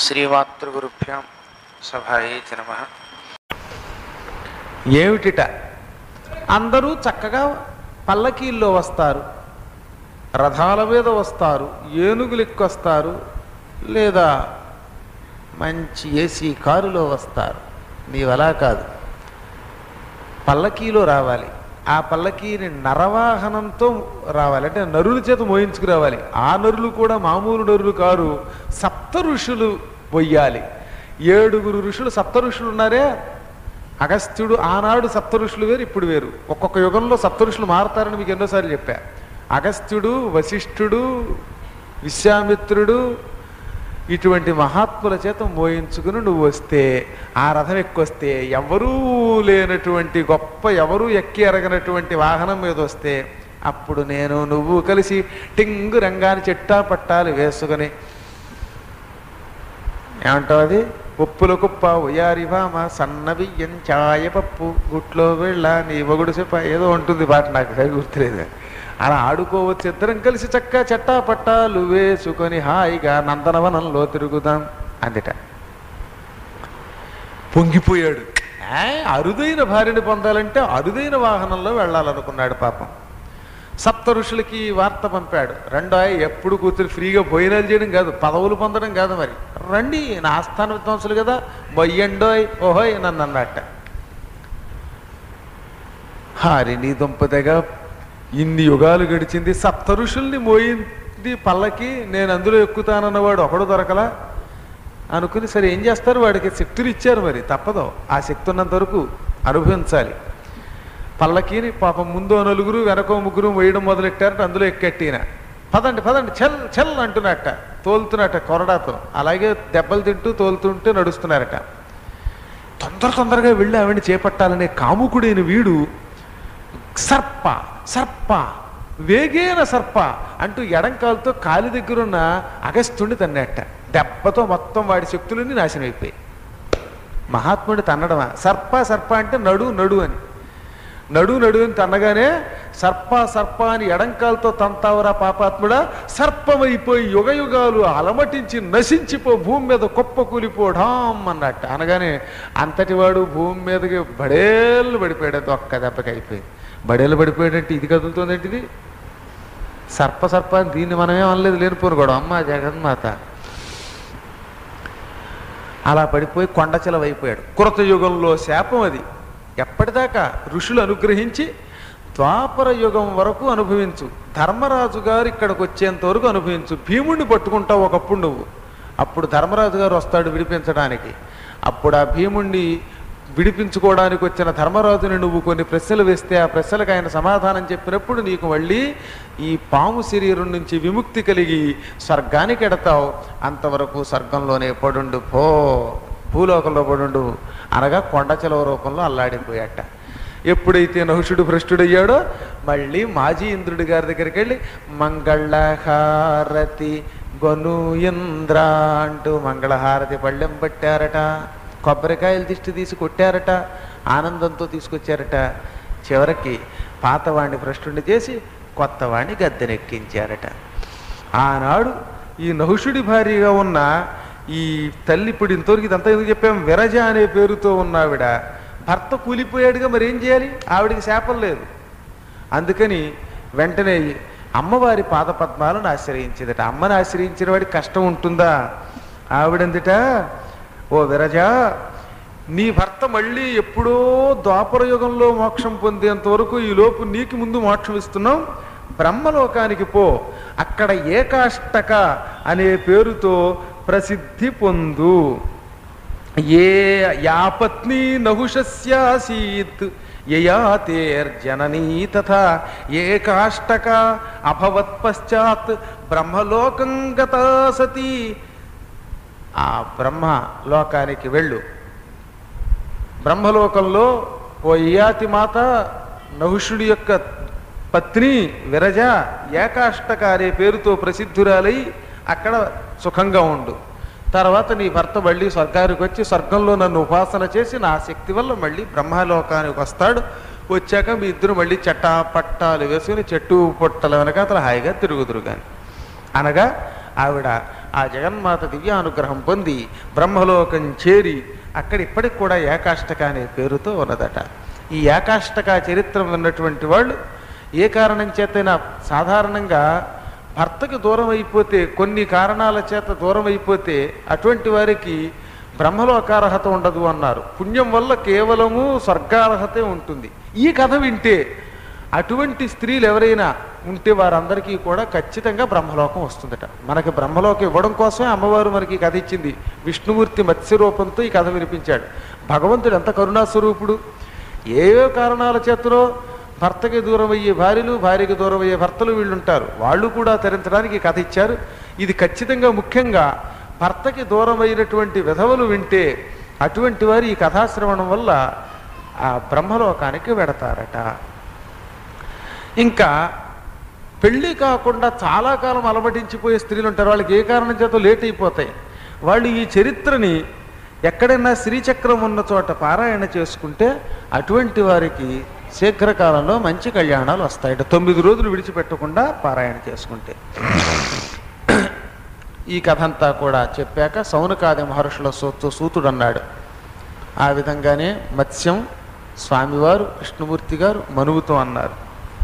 శ్రీమాతృగురుభ్యాం సభాయే నమ ఏమిటిట అందరూ చక్కగా పల్లకీల్లో వస్తారు రథాల మీద వస్తారు ఏనుగులు ఎక్కొస్తారు లేదా మంచి ఏసీ కారులో వస్తారు నీవలా కాదు పల్లకీలో రావాలి ఆ పల్లకీని నరవాహనంతో రావాలి అంటే నరుల చేత మోయించుకు రావాలి ఆ నరులు కూడా మామూలు నరులు కారు సప్త ఋషులు పొయ్యాలి ఏడుగురు ఋషులు సప్త ఋషులు ఉన్నారే అగస్త్యుడు ఆనాడు సప్త ఋషులు వేరు ఇప్పుడు వేరు ఒక్కొక్క యుగంలో సప్త ఋషులు మారతారని మీకు ఎన్నోసార్లు చెప్పా అగస్త్యుడు వశిష్ఠుడు విశ్వామిత్రుడు ఇటువంటి మహాత్ముల చేత మోయించుకుని నువ్వు వస్తే ఆ రథం ఎక్కొస్తే ఎవరూ లేనటువంటి గొప్ప ఎవరూ ఎక్కి ఎరగనటువంటి వాహనం మీద వస్తే అప్పుడు నేను నువ్వు కలిసి టింగు రంగాన్ని చెట్టా పట్టాలు వేసుకుని ఏమంటావు అది ఉప్పుల కుప్ప ఉయారి భామ సన్న బియ్యం చాయ పప్పు గుట్లో వెళ్ళ నీ మొగుడు చెప్ప ఏదో ఉంటుంది పాట నాకు సరి గుర్తులేదు అలా ఆడుకోవచ్చు ఇద్దరం కలిసి చక్క చెట్టా పట్టాలు వేసుకొని హాయిగా నందనవనంలో తిరుగుదాం అందుట పొంగిపోయాడు ఏ, అరుదైన భార్యని పొందాలంటే అరుదైన వాహనంలో వెళ్ళాలనుకున్నాడు పాపం సప్త ఋషులకి వార్త పంపాడు రెండో ఎప్పుడు కూతురు ఫ్రీగా భోజనాలు చేయడం కాదు పదవులు పొందడం కాదు మరి రండి నా ఆస్థాన విద్వాంసులు కదా బొయ్యండోయ్ ఓహోయ్ నన్ను అన్నట్ట హారి నీ దుంపదగా ఇన్ని యుగాలు గడిచింది సప్త ఋషుల్ని మోయింది పల్లకి నేను అందులో ఎక్కుతానన్నవాడు ఒకడు దొరకలా అనుకుని సరే ఏం చేస్తారు వాడికి శక్తులు ఇచ్చారు మరి తప్పదు ఆ శక్తి ఉన్నంత వరకు అనుభవించాలి పల్లకీని పాపం ముందో నలుగురు వెనకో ముగ్గురు వేయడం మొదలెట్టారట అందులో ఎక్కెట్టిన పదండి పదండి చెల్ చెల్ అంటున్నట్ట తోలుతున్నట్ట కొరడాతో అలాగే దెబ్బలు తింటూ తోలుతుంటే నడుస్తున్నారట తొందర తొందరగా వెళ్ళి ఆవిడని చేపట్టాలనే కాముకుడైన వీడు సర్ప సర్ప వేగేన సర్ప అంటూ ఎడంకాలతో కాలి దగ్గరున్న అగస్త్యుడిని తన్నట్ట దెబ్బతో మొత్తం వాడి శక్తులన్నీ నాశనం అయిపోయాయి మహాత్ముడి తన్నడమా సర్ప సర్ప అంటే నడు నడు అని నడు నడు అని తన్నగానే సర్ప సర్ప అని ఎడంకాలతో తంతావరా పాపాత్ముడా సర్పమైపోయి యుగ యుగాలు అలమటించి నశించిపో భూమి మీద కుప్ప కూలిపోడాం అన్నట్టు అనగానే అంతటి వాడు భూమి మీదకి బడేళ్ళు పడిపోయాడు ఒక్క దెబ్బకి అయిపోయింది బడేళ్ళు పడిపోయాడంటే ఇది కదులుతోందంటే ఇది సర్ప సర్ప అని దీన్ని మనమేం అనలేదు లేనిపోను కూడా అమ్మ జగన్మాత అలా పడిపోయి కొండచెలవైపోయాడు కృత యుగంలో శాపం అది ఎప్పటిదాకా ఋషులు అనుగ్రహించి ద్వాపర యుగం వరకు అనుభవించు ధర్మరాజు గారు ఇక్కడికి వచ్చేంత వరకు అనుభవించు భీముడిని పట్టుకుంటావు ఒకప్పుడు నువ్వు అప్పుడు ధర్మరాజు గారు వస్తాడు విడిపించడానికి అప్పుడు ఆ భీముణ్ణి విడిపించుకోవడానికి వచ్చిన ధర్మరాజుని నువ్వు కొన్ని ప్రశ్నలు వేస్తే ఆ ప్రశ్నలకు ఆయన సమాధానం చెప్పినప్పుడు నీకు మళ్ళీ ఈ పాము శరీరం నుంచి విముక్తి కలిగి స్వర్గానికి ఎడతావు అంతవరకు స్వర్గంలోనే పడుండు పో భూలోకంలో పడుండు అనగా కొండచెలవ రూపంలో అల్లాడిపోయాట ఎప్పుడైతే నహుషుడు భ్రష్టుడయ్యాడో మళ్ళీ మాజీ ఇంద్రుడి గారి దగ్గరికి వెళ్ళి మంగళహారతి గొను ఇంద్ర అంటూ మంగళహారతి పళ్ళెం పట్టారట కొబ్బరికాయలు దిష్టి తీసి కొట్టారట ఆనందంతో తీసుకొచ్చారట చివరికి పాతవాణ్ణి భ్రష్టుడిని చేసి కొత్తవాణ్ణి గద్దెనెక్కించారట ఆనాడు ఈ నహుషుడి భార్యగా ఉన్న ఈ తల్లి ఇప్పుడు ఇంతవరకు ఇదంతా ఎందుకు చెప్పాం విరజ అనే పేరుతో ఉన్న ఆవిడ భర్త కూలిపోయాడుగా మరి ఏం చేయాలి ఆవిడికి శాపం లేదు అందుకని వెంటనే అమ్మవారి పాదపద్మాలను ఆశ్రయించిందట అమ్మని ఆశ్రయించిన వాడికి కష్టం ఉంటుందా ఆవిడందిట ఓ విరజ నీ భర్త మళ్ళీ ఎప్పుడో ద్వాపర యుగంలో మోక్షం పొందేంత వరకు ఈ లోపు నీకు ముందు మోక్షం ఇస్తున్నాం బ్రహ్మలోకానికి పో అక్కడ ఏకాష్టక అనే పేరుతో ప్రసిద్ధి పొందు ఏ యాపత్ని నహుషస్యాసీత్ యయాతేర్జననీ తథా ఏకాష్టక అభవత్ పశ్చాత్ బ్రహ్మలోకం గతా సతీ ఆ బ్రహ్మ లోకానికి వెళ్ళు బ్రహ్మలోకంలో ఓ ఇయాతి మాత నహుషుడి యొక్క పత్ని విరజ ఏకాష్టక అనే పేరుతో ప్రసిద్ధురాలై అక్కడ సుఖంగా ఉండు తర్వాత నీ భర్త మళ్ళీ స్వర్గానికి వచ్చి స్వర్గంలో నన్ను ఉపాసన చేసి నా శక్తి వల్ల మళ్ళీ బ్రహ్మలోకానికి వస్తాడు వచ్చాక మీ ఇద్దరు మళ్ళీ చట్టా పట్టాలు వేసుకుని చెట్టు పొట్టల వెనక అతను హాయిగా తిరుగుదురు కానీ అనగా ఆవిడ ఆ జగన్మాత దివ్యానుగ్రహం పొంది బ్రహ్మలోకం చేరి అక్కడ ఇప్పటికి కూడా ఏకాష్టక అనే పేరుతో ఉన్నదట ఈ ఏకాష్టక చరిత్ర ఉన్నటువంటి వాళ్ళు ఏ కారణం చేతైనా సాధారణంగా భర్తకి దూరం అయిపోతే కొన్ని కారణాల చేత దూరం అయిపోతే అటువంటి వారికి బ్రహ్మలోకార్హత ఉండదు అన్నారు పుణ్యం వల్ల కేవలము స్వర్గార్హతే ఉంటుంది ఈ కథ వింటే అటువంటి స్త్రీలు ఎవరైనా ఉంటే వారందరికీ కూడా ఖచ్చితంగా బ్రహ్మలోకం వస్తుందట మనకి బ్రహ్మలోకం ఇవ్వడం కోసమే అమ్మవారు మనకి ఈ కథ ఇచ్చింది విష్ణుమూర్తి మత్స్య రూపంతో ఈ కథ వినిపించాడు భగవంతుడు ఎంత కరుణాస్వరూపుడు ఏవో కారణాల చేతనో భర్తకి దూరం అయ్యే భార్యలు భార్యకి దూరం అయ్యే భర్తలు వీళ్ళు ఉంటారు వాళ్ళు కూడా తరించడానికి ఈ కథ ఇచ్చారు ఇది ఖచ్చితంగా ముఖ్యంగా భర్తకి దూరం అయినటువంటి విధవలు వింటే అటువంటి వారు ఈ కథాశ్రవణం వల్ల ఆ బ్రహ్మలోకానికి వెడతారట ఇంకా పెళ్ళి కాకుండా చాలా కాలం అలమటించిపోయే స్త్రీలు ఉంటారు వాళ్ళకి ఏ కారణం చేత లేట్ అయిపోతాయి వాళ్ళు ఈ చరిత్రని ఎక్కడైనా శ్రీచక్రం ఉన్న చోట పారాయణ చేసుకుంటే అటువంటి వారికి శీఘ్రకాలంలో మంచి కళ్యాణాలు వస్తాయట తొమ్మిది రోజులు విడిచిపెట్టకుండా పారాయణ చేసుకుంటే ఈ కథ అంతా కూడా చెప్పాక సౌనకాది మహర్షుల సూతు సూతుడు అన్నాడు ఆ విధంగానే మత్స్యం స్వామివారు విష్ణుమూర్తి గారు మనువుతో అన్నారు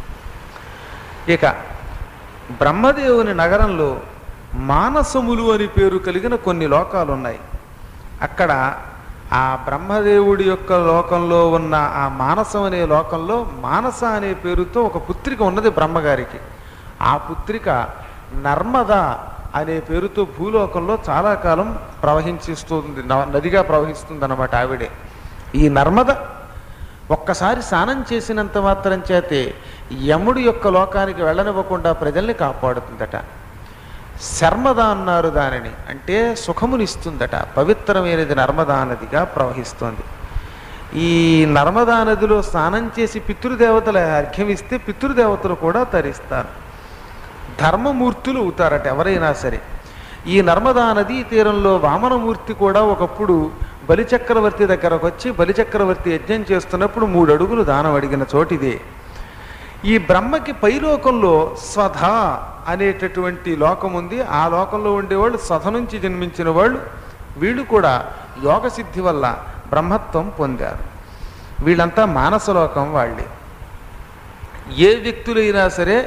ఇక బ్రహ్మదేవుని నగరంలో మానసములు అని పేరు కలిగిన కొన్ని లోకాలు ఉన్నాయి అక్కడ ఆ బ్రహ్మదేవుడి యొక్క లోకంలో ఉన్న ఆ మానసం అనే లోకంలో మానస అనే పేరుతో ఒక పుత్రిక ఉన్నది బ్రహ్మగారికి ఆ పుత్రిక నర్మద అనే పేరుతో భూలోకంలో చాలా కాలం ప్రవహించిస్తుంది న- నదిగా ప్రవహిస్తుంది అన్నమాట ఆవిడే ఈ నర్మద ఒక్కసారి స్నానం చేసినంత మాత్రం చేతే యముడి యొక్క లోకానికి వెళ్ళనివ్వకుండా ప్రజల్ని కాపాడుతుందట శర్మద అన్నారు దానిని అంటే సుఖమునిస్తుందట పవిత్రమైనది నర్మదా నదిగా ప్రవహిస్తోంది ఈ నర్మదా నదిలో స్నానం చేసి పితృదేవతల అర్ఘ్యం ఇస్తే పితృదేవతలు కూడా తరిస్తారు ధర్మమూర్తులు అవుతారట ఎవరైనా సరే ఈ నర్మదా నదీ తీరంలో వామనమూర్తి కూడా ఒకప్పుడు బలిచక్రవర్తి దగ్గరకు వచ్చి బలిచక్రవర్తి యజ్ఞం చేస్తున్నప్పుడు మూడు అడుగులు దానం అడిగిన చోటిదే ఈ బ్రహ్మకి పైలోకంలో స్వధ అనేటటువంటి లోకం ఉంది ఆ లోకంలో ఉండేవాళ్ళు స్వధ నుంచి జన్మించిన వాళ్ళు వీళ్ళు కూడా యోగ సిద్ధి వల్ల బ్రహ్మత్వం పొందారు వీళ్ళంతా మానసలోకం వాళ్ళే ఏ వ్యక్తులైనా సరే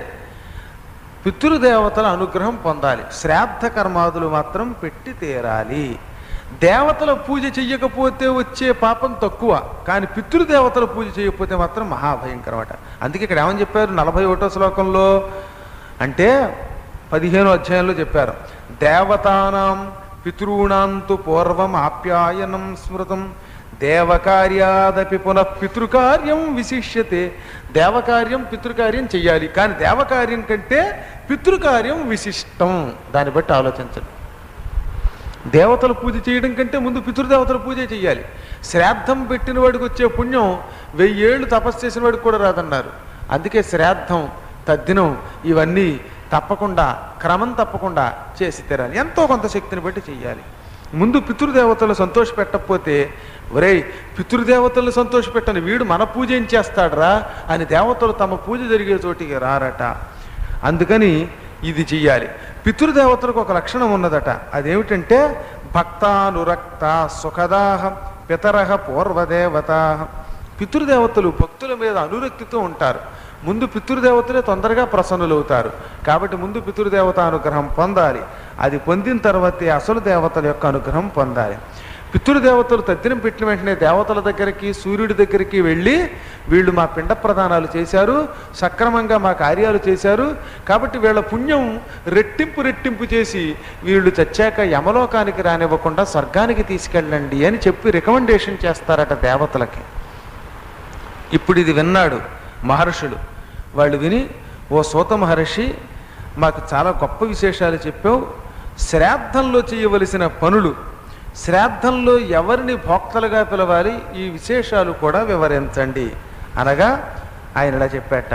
పితృదేవతల అనుగ్రహం పొందాలి శ్రాద్ధ కర్మాదులు మాత్రం పెట్టి తీరాలి దేవతల పూజ చెయ్యకపోతే వచ్చే పాపం తక్కువ కానీ పితృదేవతల పూజ చేయకపోతే మాత్రం మహాభయంకరమట అందుకే ఇక్కడ ఏమని చెప్పారు నలభై ఒకటో శ్లోకంలో అంటే పదిహేనో అధ్యాయంలో చెప్పారు దేవతానాం పితృణాంతు పూర్వం ఆప్యాయనం స్మృతం దేవకార్యాదపి పునః పితృకార్యం విశిష్యతే దేవకార్యం పితృకార్యం చెయ్యాలి కానీ దేవకార్యం కంటే పితృకార్యం విశిష్టం దాన్ని బట్టి ఆలోచించండి దేవతల పూజ చేయడం కంటే ముందు పితృదేవతల పూజే చేయాలి శ్రాద్ధం పెట్టిన వాడికి వచ్చే పుణ్యం వెయ్యేళ్ళు తపస్సు చేసిన వాడికి కూడా రాదన్నారు అందుకే శ్రాద్ధం తద్దినం ఇవన్నీ తప్పకుండా క్రమం తప్పకుండా చేసి తీరాలి ఎంతో కొంత శక్తిని బట్టి చెయ్యాలి ముందు పితృదేవతలు సంతోష పెట్టకపోతే ఒరేయ్ పితృదేవతలు సంతోష పెట్టని వీడు మన పూజ ఏం చేస్తాడరా అని దేవతలు తమ పూజ జరిగే చోటికి రారట అందుకని ఇది చెయ్యాలి పితృదేవతలకు ఒక లక్షణం ఉన్నదట అదేమిటంటే భక్తానురక్త సుఖదాహ పితరహ పూర్వదేవత పితృదేవతలు భక్తుల మీద అనురక్తితో ఉంటారు ముందు పితృదేవతలే తొందరగా ప్రసన్నులవుతారు కాబట్టి ముందు పితృదేవత అనుగ్రహం పొందాలి అది పొందిన తర్వాతే అసలు దేవతల యొక్క అనుగ్రహం పొందాలి పితృదేవతలు తద్దినం పెట్టిన వెంటనే దేవతల దగ్గరికి సూర్యుడి దగ్గరికి వెళ్ళి వీళ్ళు మా పిండ ప్రదానాలు చేశారు సక్రమంగా మా కార్యాలు చేశారు కాబట్టి వీళ్ళ పుణ్యం రెట్టింపు రెట్టింపు చేసి వీళ్ళు చచ్చాక యమలోకానికి రానివ్వకుండా స్వర్గానికి తీసుకెళ్ళండి అని చెప్పి రికమెండేషన్ చేస్తారట దేవతలకి ఇప్పుడు ఇది విన్నాడు మహర్షులు వాళ్ళు విని ఓ సూత మహర్షి మాకు చాలా గొప్ప విశేషాలు చెప్పావు శ్రాద్ధంలో చేయవలసిన పనులు శ్రాద్ధంలో ఎవరిని భోక్తలుగా పిలవాలి ఈ విశేషాలు కూడా వివరించండి అనగా ఆయన ఇలా చెప్పాట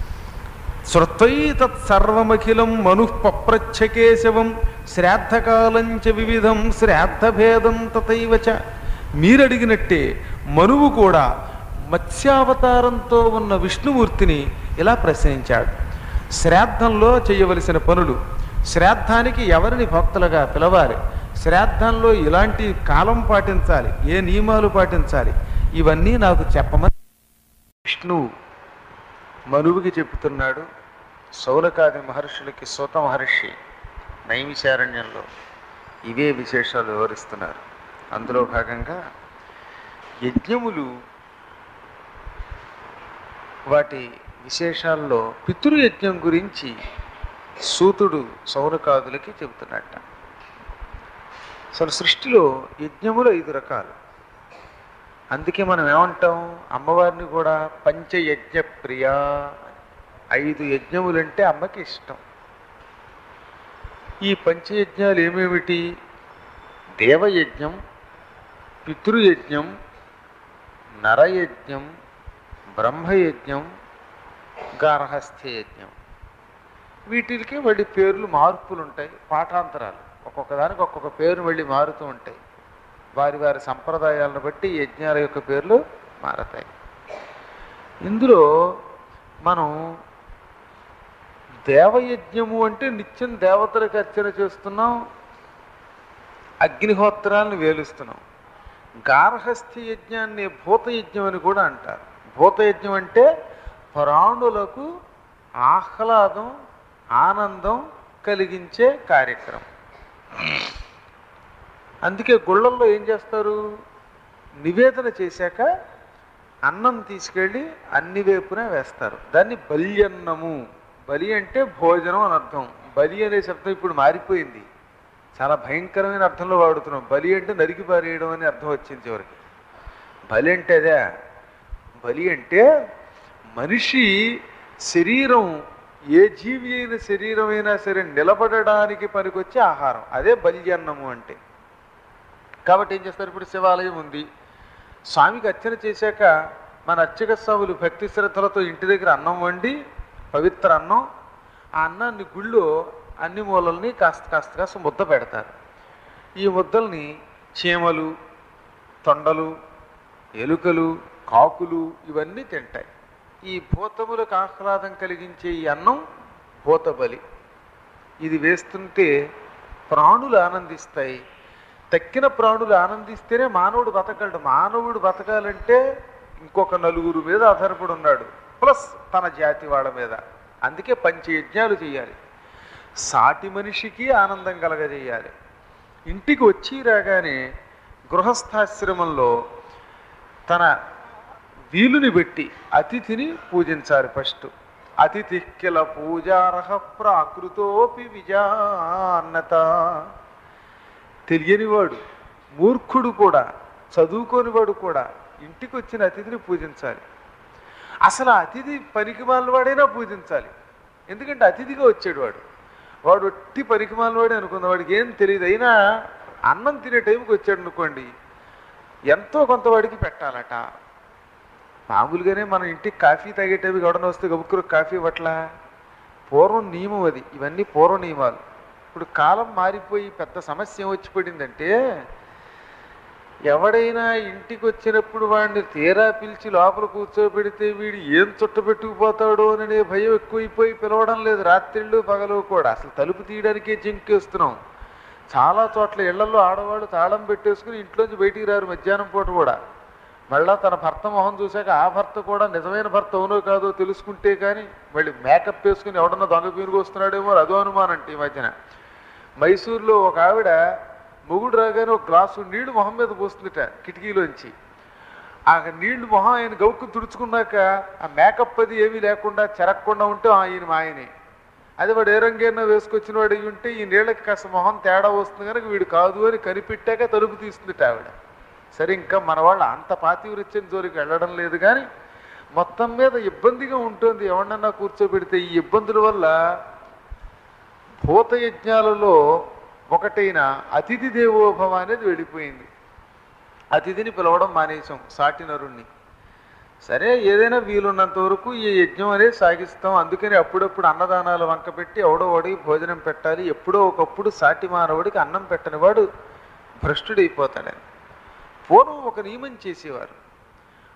శృత్వై తత్సర్వమఖిలం మను పప్రచ్ఛకేశవం శ్రాద్ధకాలంచ వివిధం శ్రాద్ధభేదం తథైవ చ మీరడిగినట్టే మనువు కూడా మత్స్యావతారంతో ఉన్న విష్ణుమూర్తిని ఇలా ప్రశ్నించాడు శ్రాద్ధంలో చేయవలసిన పనులు శ్రాద్ధానికి ఎవరిని భక్తులుగా పిలవాలి శ్రాద్ధంలో ఇలాంటి కాలం పాటించాలి ఏ నియమాలు పాటించాలి ఇవన్నీ నాకు చెప్పమని విష్ణువు మనువుకి చెప్తున్నాడు సౌనకాది మహర్షులకి సూత మహర్షి నైమిశారణ్యంలో ఇవే విశేషాలు వివరిస్తున్నారు అందులో భాగంగా యజ్ఞములు వాటి విశేషాల్లో పితృయజ్ఞం గురించి సూతుడు సౌనకాదులకి చెబుతున్నట్ట అసలు సృష్టిలో యజ్ఞములు ఐదు రకాలు అందుకే మనం ఏమంటాం అమ్మవారిని కూడా పంచయజ్ఞ ప్రియ ఐదు యజ్ఞములంటే అమ్మకి ఇష్టం ఈ పంచయజ్ఞాలు ఏమేమిటి దేవయజ్ఞం పితృయజ్ఞం నరయజ్ఞం బ్రహ్మయజ్ఞం గార్హస్థ్య యజ్ఞం వీటికి మళ్ళీ పేర్లు మార్పులు ఉంటాయి పాఠాంతరాలు ఒక్కొక్క దానికి ఒక్కొక్క పేరు మళ్ళీ మారుతూ ఉంటాయి వారి వారి సంప్రదాయాలను బట్టి యజ్ఞాల యొక్క పేర్లు మారతాయి ఇందులో మనం దేవయజ్ఞము అంటే నిత్యం దేవతలకు అర్చన చేస్తున్నాం అగ్నిహోత్రాలను వేలుస్తున్నాం గార్హస్థ్య యజ్ఞాన్ని భూతయజ్ఞం అని కూడా అంటారు భూతయజ్ఞం అంటే ప్రాణులకు ఆహ్లాదం ఆనందం కలిగించే కార్యక్రమం అందుకే గుళ్ళల్లో ఏం చేస్తారు నివేదన చేశాక అన్నం తీసుకెళ్ళి అన్ని వైపున వేస్తారు దాన్ని బల్యన్నము బలి అంటే భోజనం అని అర్థం బలి అనే శబ్దం ఇప్పుడు మారిపోయింది చాలా భయంకరమైన అర్థంలో వాడుతున్నాం బలి అంటే నరికి పారేయడం అని అర్థం వచ్చింది చివరికి బలి అంటే అదే బలి అంటే మనిషి శరీరం ఏ జీవి అయిన శరీరం అయినా సరే నిలబడడానికి పనికొచ్చే ఆహారం అదే బల్యన్నము అంటే కాబట్టి ఏం చేస్తారు ఇప్పుడు శివాలయం ఉంది స్వామికి అర్చన చేశాక మన అర్చక స్వాములు భక్తి శ్రద్ధలతో ఇంటి దగ్గర అన్నం వండి పవిత్ర అన్నం ఆ అన్నాన్ని గుళ్ళో అన్ని మూలల్ని కాస్త కాస్త కాస్త ముద్ద పెడతారు ఈ ముద్దల్ని చీమలు తొండలు ఎలుకలు కాకులు ఇవన్నీ తింటాయి ఈ భూతములకు ఆహ్లాదం కలిగించే ఈ అన్నం భూతబలి ఇది వేస్తుంటే ప్రాణులు ఆనందిస్తాయి తక్కిన ప్రాణులు ఆనందిస్తేనే మానవుడు బతకడు మానవుడు బతకాలంటే ఇంకొక నలుగురు మీద ఆధారపడి ఉన్నాడు ప్లస్ తన జాతి వాళ్ళ మీద అందుకే పంచయజ్ఞాలు చేయాలి సాటి మనిషికి ఆనందం కలగజేయాలి ఇంటికి వచ్చి రాగానే గృహస్థాశ్రమంలో తన వీలుని పెట్టి అతిథిని పూజించాలి ఫస్ట్ అతిథి కిల పూజార్హ ప్రాకృతోపి విజాన్నత తెలియనివాడు మూర్ఖుడు కూడా చదువుకోనివాడు కూడా ఇంటికి వచ్చిన అతిథిని పూజించాలి అసలు ఆ అతిథి పనికి వాడైనా పూజించాలి ఎందుకంటే అతిథిగా వచ్చాడు వాడు వాడు ఒట్టి పనికి వాడే అనుకుందాం వాడికి ఏం తెలియదు అయినా అన్నం తినే టైంకి వచ్చాడు అనుకోండి ఎంతో కొంత వాడికి పెట్టాలట మామూలుగానే మనం ఇంటికి కాఫీ తాగే టైంకి ఎవడన్నా వస్తే గబుక్కురు కాఫీ ఇవ్వట్లా పూర్వం నియమం అది ఇవన్నీ పూర్వ నియమాలు ఇప్పుడు కాలం మారిపోయి పెద్ద సమస్య ఏం వచ్చి పడిందంటే ఎవడైనా ఇంటికి వచ్చినప్పుడు వాడిని తీరా పిలిచి లోపల కూర్చోబెడితే వీడు ఏం చుట్టబెట్టుకుపోతాడో అనే భయం ఎక్కువైపోయి పిలవడం లేదు రాత్రిళ్ళు పగలు కూడా అసలు తలుపు తీయడానికే జింకేస్తున్నాం చాలా చోట్ల ఇళ్లలో ఆడవాళ్ళు తాళం పెట్టేసుకుని ఇంట్లోంచి బయటికి రారు మధ్యాహ్నం పూట కూడా మళ్ళా తన భర్త మొహం చూశాక ఆ భర్త కూడా నిజమైన భర్త అవునో కాదో తెలుసుకుంటే కానీ మళ్ళీ మేకప్ వేసుకుని ఎవడన్నా దొంగ పీరుగు వస్తున్నాడేమో అదో అనుమానం అంటే ఈ మధ్యన మైసూర్లో ఒక ఆవిడ మొగుడు రాగానే ఒక గ్లాసు నీళ్లు మొహం మీద పోస్తుందిట కిటికీలోంచి ఆ నీళ్లు మొహం ఆయన గౌక్కు తుడుచుకున్నాక ఆ మేకప్ అది ఏమీ లేకుండా చెరక్కుండా ఉంటే ఆ ఈయన మా ఆయనే అది వాడు ఏ రంగైనా వేసుకొచ్చిన వాడు అయి ఉంటే ఈ నీళ్ళకి కాస్త మొహం తేడా వస్తుంది కనుక వీడు కాదు అని కనిపెట్టాక తలుపు తీస్తుందిట ఆవిడ సరే ఇంకా మన వాళ్ళు అంత పాతివృత్యం జోలికి వెళ్ళడం లేదు కానీ మొత్తం మీద ఇబ్బందిగా ఉంటుంది ఎవరినన్నా కూర్చోబెడితే ఈ ఇబ్బందుల వల్ల భూతయజ్ఞాలలో ఒకటైన అతిథి దేవోభవ అనేది వెళ్ళిపోయింది అతిథిని పిలవడం మానేశాం సాటి నరుణ్ణి సరే ఏదైనా వీలున్నంత వరకు ఈ యజ్ఞం అనేది సాగిస్తాం అందుకని అప్పుడప్పుడు అన్నదానాలు వంక పెట్టి ఎవడో వాడికి భోజనం పెట్టాలి ఎప్పుడో ఒకప్పుడు సాటి మానవుడికి అన్నం పెట్టని వాడు భ్రష్టుడైపోతాడని పూర్వం ఒక నియమం చేసేవారు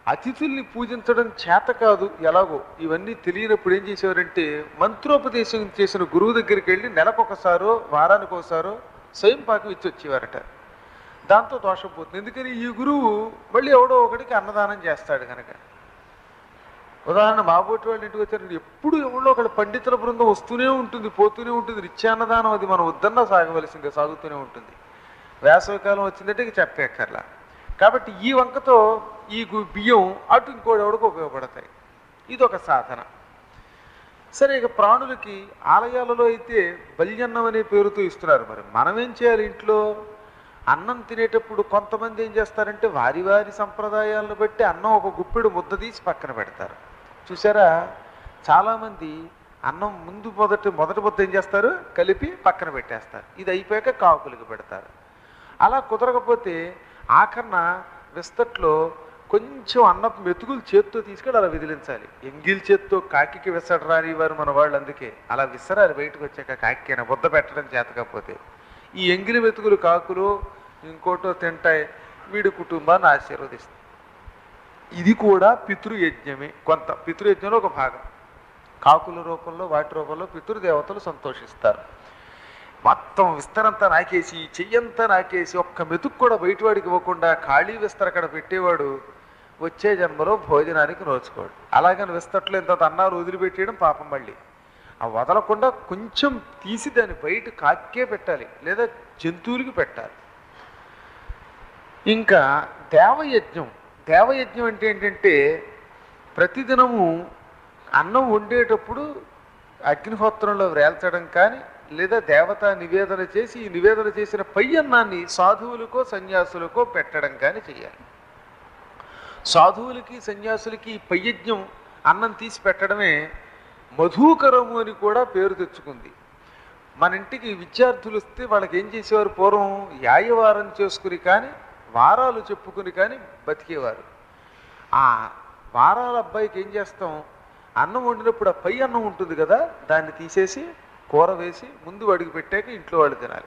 అతిథుల్ని పూజించడం చేత కాదు ఎలాగో ఇవన్నీ తెలియనప్పుడు ఏం చేసేవారంటే మంత్రోపదేశం చేసిన గురువు దగ్గరికి వెళ్ళి నెలకొకసారో వారానికి ఒకసారో స్వయం పాకం ఇచ్చి వచ్చేవారట దాంతో దోషం పోతుంది ఎందుకని ఈ గురువు మళ్ళీ ఎవడో ఒకడికి అన్నదానం చేస్తాడు కనుక ఉదాహరణ మాబోటి వాళ్ళు ఇంటికి వచ్చారు ఎప్పుడు ఎవరో ఒకళ్ళ పండితుల బృందం వస్తూనే ఉంటుంది పోతూనే ఉంటుంది నిత్యాన్నదానం అది మనం వద్దన్నా సాగవలసిందే సాగుతూనే ఉంటుంది వేసవికాలం వచ్చిందంటే ఇక చెప్పేక్కర్లా కాబట్టి ఈ వంకతో ఈ గు- బియ్యం అటు ఇంకోటి ఎవడికి ఉపయోగపడతాయి ఇది ఒక సాధన సరే ఇక ప్రాణులకి ఆలయాలలో అయితే బల్యన్నం అనే పేరుతో ఇస్తున్నారు మరి మనం ఏం చేయాలి ఇంట్లో అన్నం తినేటప్పుడు కొంతమంది ఏం చేస్తారంటే వారి వారి సంప్రదాయాలను బట్టి అన్నం ఒక గుప్పెడు ముద్ద తీసి పక్కన పెడతారు చూసారా చాలామంది అన్నం ముందు మొదటి మొదటి ముద్ద ఏం చేస్తారు కలిపి పక్కన పెట్టేస్తారు ఇది అయిపోయాక కాకులకి పెడతారు అలా కుదరకపోతే ఆఖరణ విస్తట్లో కొంచెం అన్నపు మెతుకులు చేత్తో తీసుకెళ్ళి అలా విదిలించాలి ఎంగిల్ చేత్తో కాకికి విసడ రాని వారు మన వాళ్ళు అందుకే అలా విసరాలి బయటకు వచ్చాక కాకికైనా బుద్ధ పెట్టడం చేతకపోతే ఈ ఎంగిలి మెతుకులు కాకులు ఇంకోటో తింటాయి వీడి కుటుంబాన్ని ఆశీర్వదిస్తాయి ఇది కూడా పితృయజ్ఞమే కొంత పితృయజ్ఞంలో ఒక భాగం కాకుల రూపంలో వాటి రూపంలో పితృదేవతలు సంతోషిస్తారు మొత్తం విస్తరంతా నాకేసి చెయ్యంతా నాకేసి ఒక్క మెతుకు కూడా బయటవాడికి ఇవ్వకుండా ఖాళీ విస్తర అక్కడ పెట్టేవాడు వచ్చే జన్మలో భోజనానికి నోచుకోడు అలాగని విస్తట్లో ఇంత అన్నారు వదిలిపెట్టేయడం పాపం మళ్ళీ ఆ వదలకుండా కొంచెం తీసి దాన్ని బయట కాక్కే పెట్టాలి లేదా జంతువులకి పెట్టాలి ఇంకా దేవయజ్ఞం దేవయజ్ఞం అంటే ఏంటంటే ప్రతిదినము అన్నం వండేటప్పుడు అగ్నిహోత్రంలో వేల్చడం కానీ లేదా దేవత నివేదన చేసి ఈ నివేదన చేసిన పై అన్నాన్ని సాధువులకో సన్యాసులకో పెట్టడం కానీ చేయాలి సాధువులకి సన్యాసులకి ఈ పయ్యజ్ఞం అన్నం తీసి పెట్టడమే మధుకరము అని కూడా పేరు తెచ్చుకుంది మన ఇంటికి విద్యార్థులు వస్తే వాళ్ళకి ఏం చేసేవారు పూర్వం యాయవారం చేసుకుని కానీ వారాలు చెప్పుకుని కానీ బతికేవారు ఆ వారాల అబ్బాయికి ఏం చేస్తాం అన్నం వండినప్పుడు ఆ పై అన్నం ఉంటుంది కదా దాన్ని తీసేసి కూర వేసి ముందు వాడికి పెట్టాక ఇంట్లో వాళ్ళు తినాలి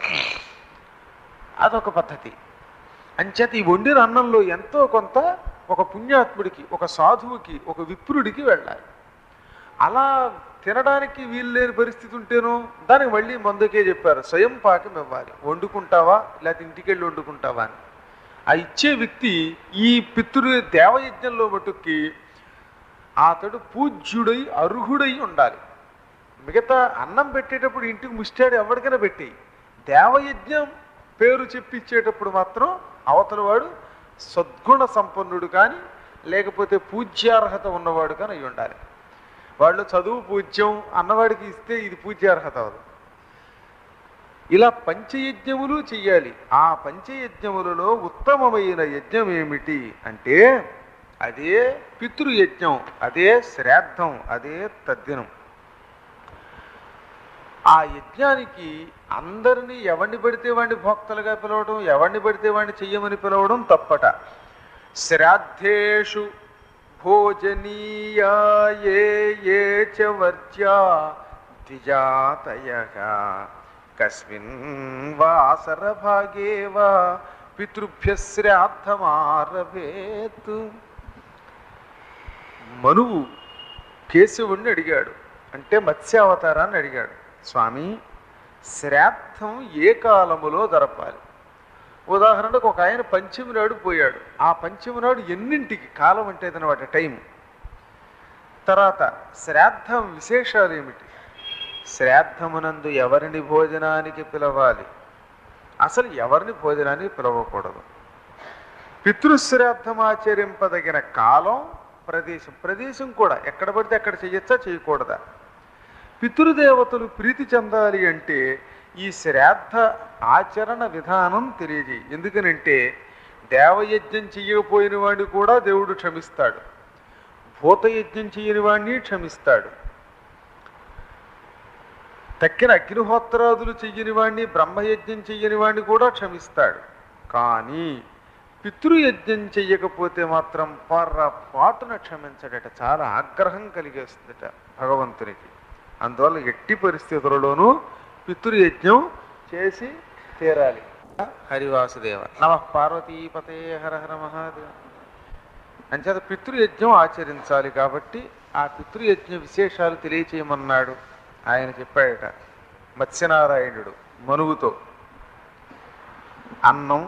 అదొక పద్ధతి అంచేత ఈ వండిన అన్నంలో ఎంతో కొంత ఒక పుణ్యాత్ముడికి ఒక సాధువుకి ఒక విప్రుడికి వెళ్ళాలి అలా తినడానికి వీలు లేని పరిస్థితి ఉంటేనో దానికి మళ్ళీ మందుకే చెప్పారు స్వయం పాకం ఇవ్వాలి వండుకుంటావా లేకపోతే ఇంటికి వెళ్ళి వండుకుంటావా అని ఆ ఇచ్చే వ్యక్తి ఈ పితృ దేవయజ్ఞంలో మటుక్కి అతడు పూజ్యుడై అర్హుడై ఉండాలి మిగతా అన్నం పెట్టేటప్పుడు ఇంటికి ముష్టాడు ఎవరికైనా పెట్టి దేవయజ్ఞం పేరు చెప్పిచ్చేటప్పుడు మాత్రం అవతల వాడు సద్గుణ సంపన్నుడు కానీ లేకపోతే పూజ్యార్హత ఉన్నవాడు కానీ అయి ఉండాలి వాళ్ళు చదువు పూజ్యం అన్నవాడికి ఇస్తే ఇది పూజ్యార్హత అవదు ఇలా పంచయజ్ఞములు చెయ్యాలి ఆ పంచయజ్ఞములలో ఉత్తమమైన యజ్ఞం ఏమిటి అంటే అదే పితృయజ్ఞం అదే శ్రాద్ధం అదే తద్దినం ఆ యజ్ఞానికి అందరినీ ఎవరిని పడితే వాడిని భోక్తలుగా పిలవడం ఎవరిని పడితే వాడిని చెయ్యమని పిలవడం తప్పట శ్రాద్ధేషు భోజనీయా ఏ ఏ చ వర్జ్యా ద్విజాతయ కస్మిన్ వాసర భాగే వా పితృభ్య శ్రాద్ధమారభేత్ మనువు కేశవుణ్ణి అడిగాడు అంటే మత్స్యావతారాన్ని అడిగాడు స్వామి శ్రాద్ధం ఏ కాలములో జరపాలి ఉదాహరణకు ఒక ఆయన పంచమి నాడు పోయాడు ఆ పంచమి నాడు ఎన్నింటికి కాలం అంటే అదనమాట టైం తర్వాత శ్రాద్ధం విశేషాలు ఏమిటి శ్రాద్ధమునందు ఎవరిని భోజనానికి పిలవాలి అసలు ఎవరిని భోజనానికి పిలవకూడదు పితృశ్రాద్ధం ఆచరింపదగిన కాలం ప్రదేశం ప్రదేశం కూడా ఎక్కడ పడితే అక్కడ చేయొచ్చా చేయకూడదా పితృదేవతలు ప్రీతి చెందాలి అంటే ఈ శ్రాద్ధ ఆచరణ విధానం తెలియజేయి ఎందుకనంటే దేవయజ్ఞం చెయ్యకపోయిన వాడిని కూడా దేవుడు క్షమిస్తాడు భూతయజ్ఞం చేయని వాడిని క్షమిస్తాడు తక్కిన అగ్నిహోత్రాదులు చెయ్యని వాడిని బ్రహ్మయజ్ఞం చెయ్యని వాడిని కూడా క్షమిస్తాడు కానీ పితృయజ్ఞం చెయ్యకపోతే మాత్రం పొర్రపాటున క్షమించడట చాలా ఆగ్రహం కలిగేస్తుందట భగవంతునికి అందువల్ల ఎట్టి పరిస్థితులలోనూ పితృయజ్ఞం చేసి తీరాలి హరివాసుదేవ నమ పార్వతీపతే హర హర మహాదేవ అంచేత పితృయజ్ఞం ఆచరించాలి కాబట్టి ఆ పితృయజ్ఞ విశేషాలు తెలియచేయమన్నాడు ఆయన చెప్పాడట మత్స్యనారాయణుడు మనువుతో అన్నం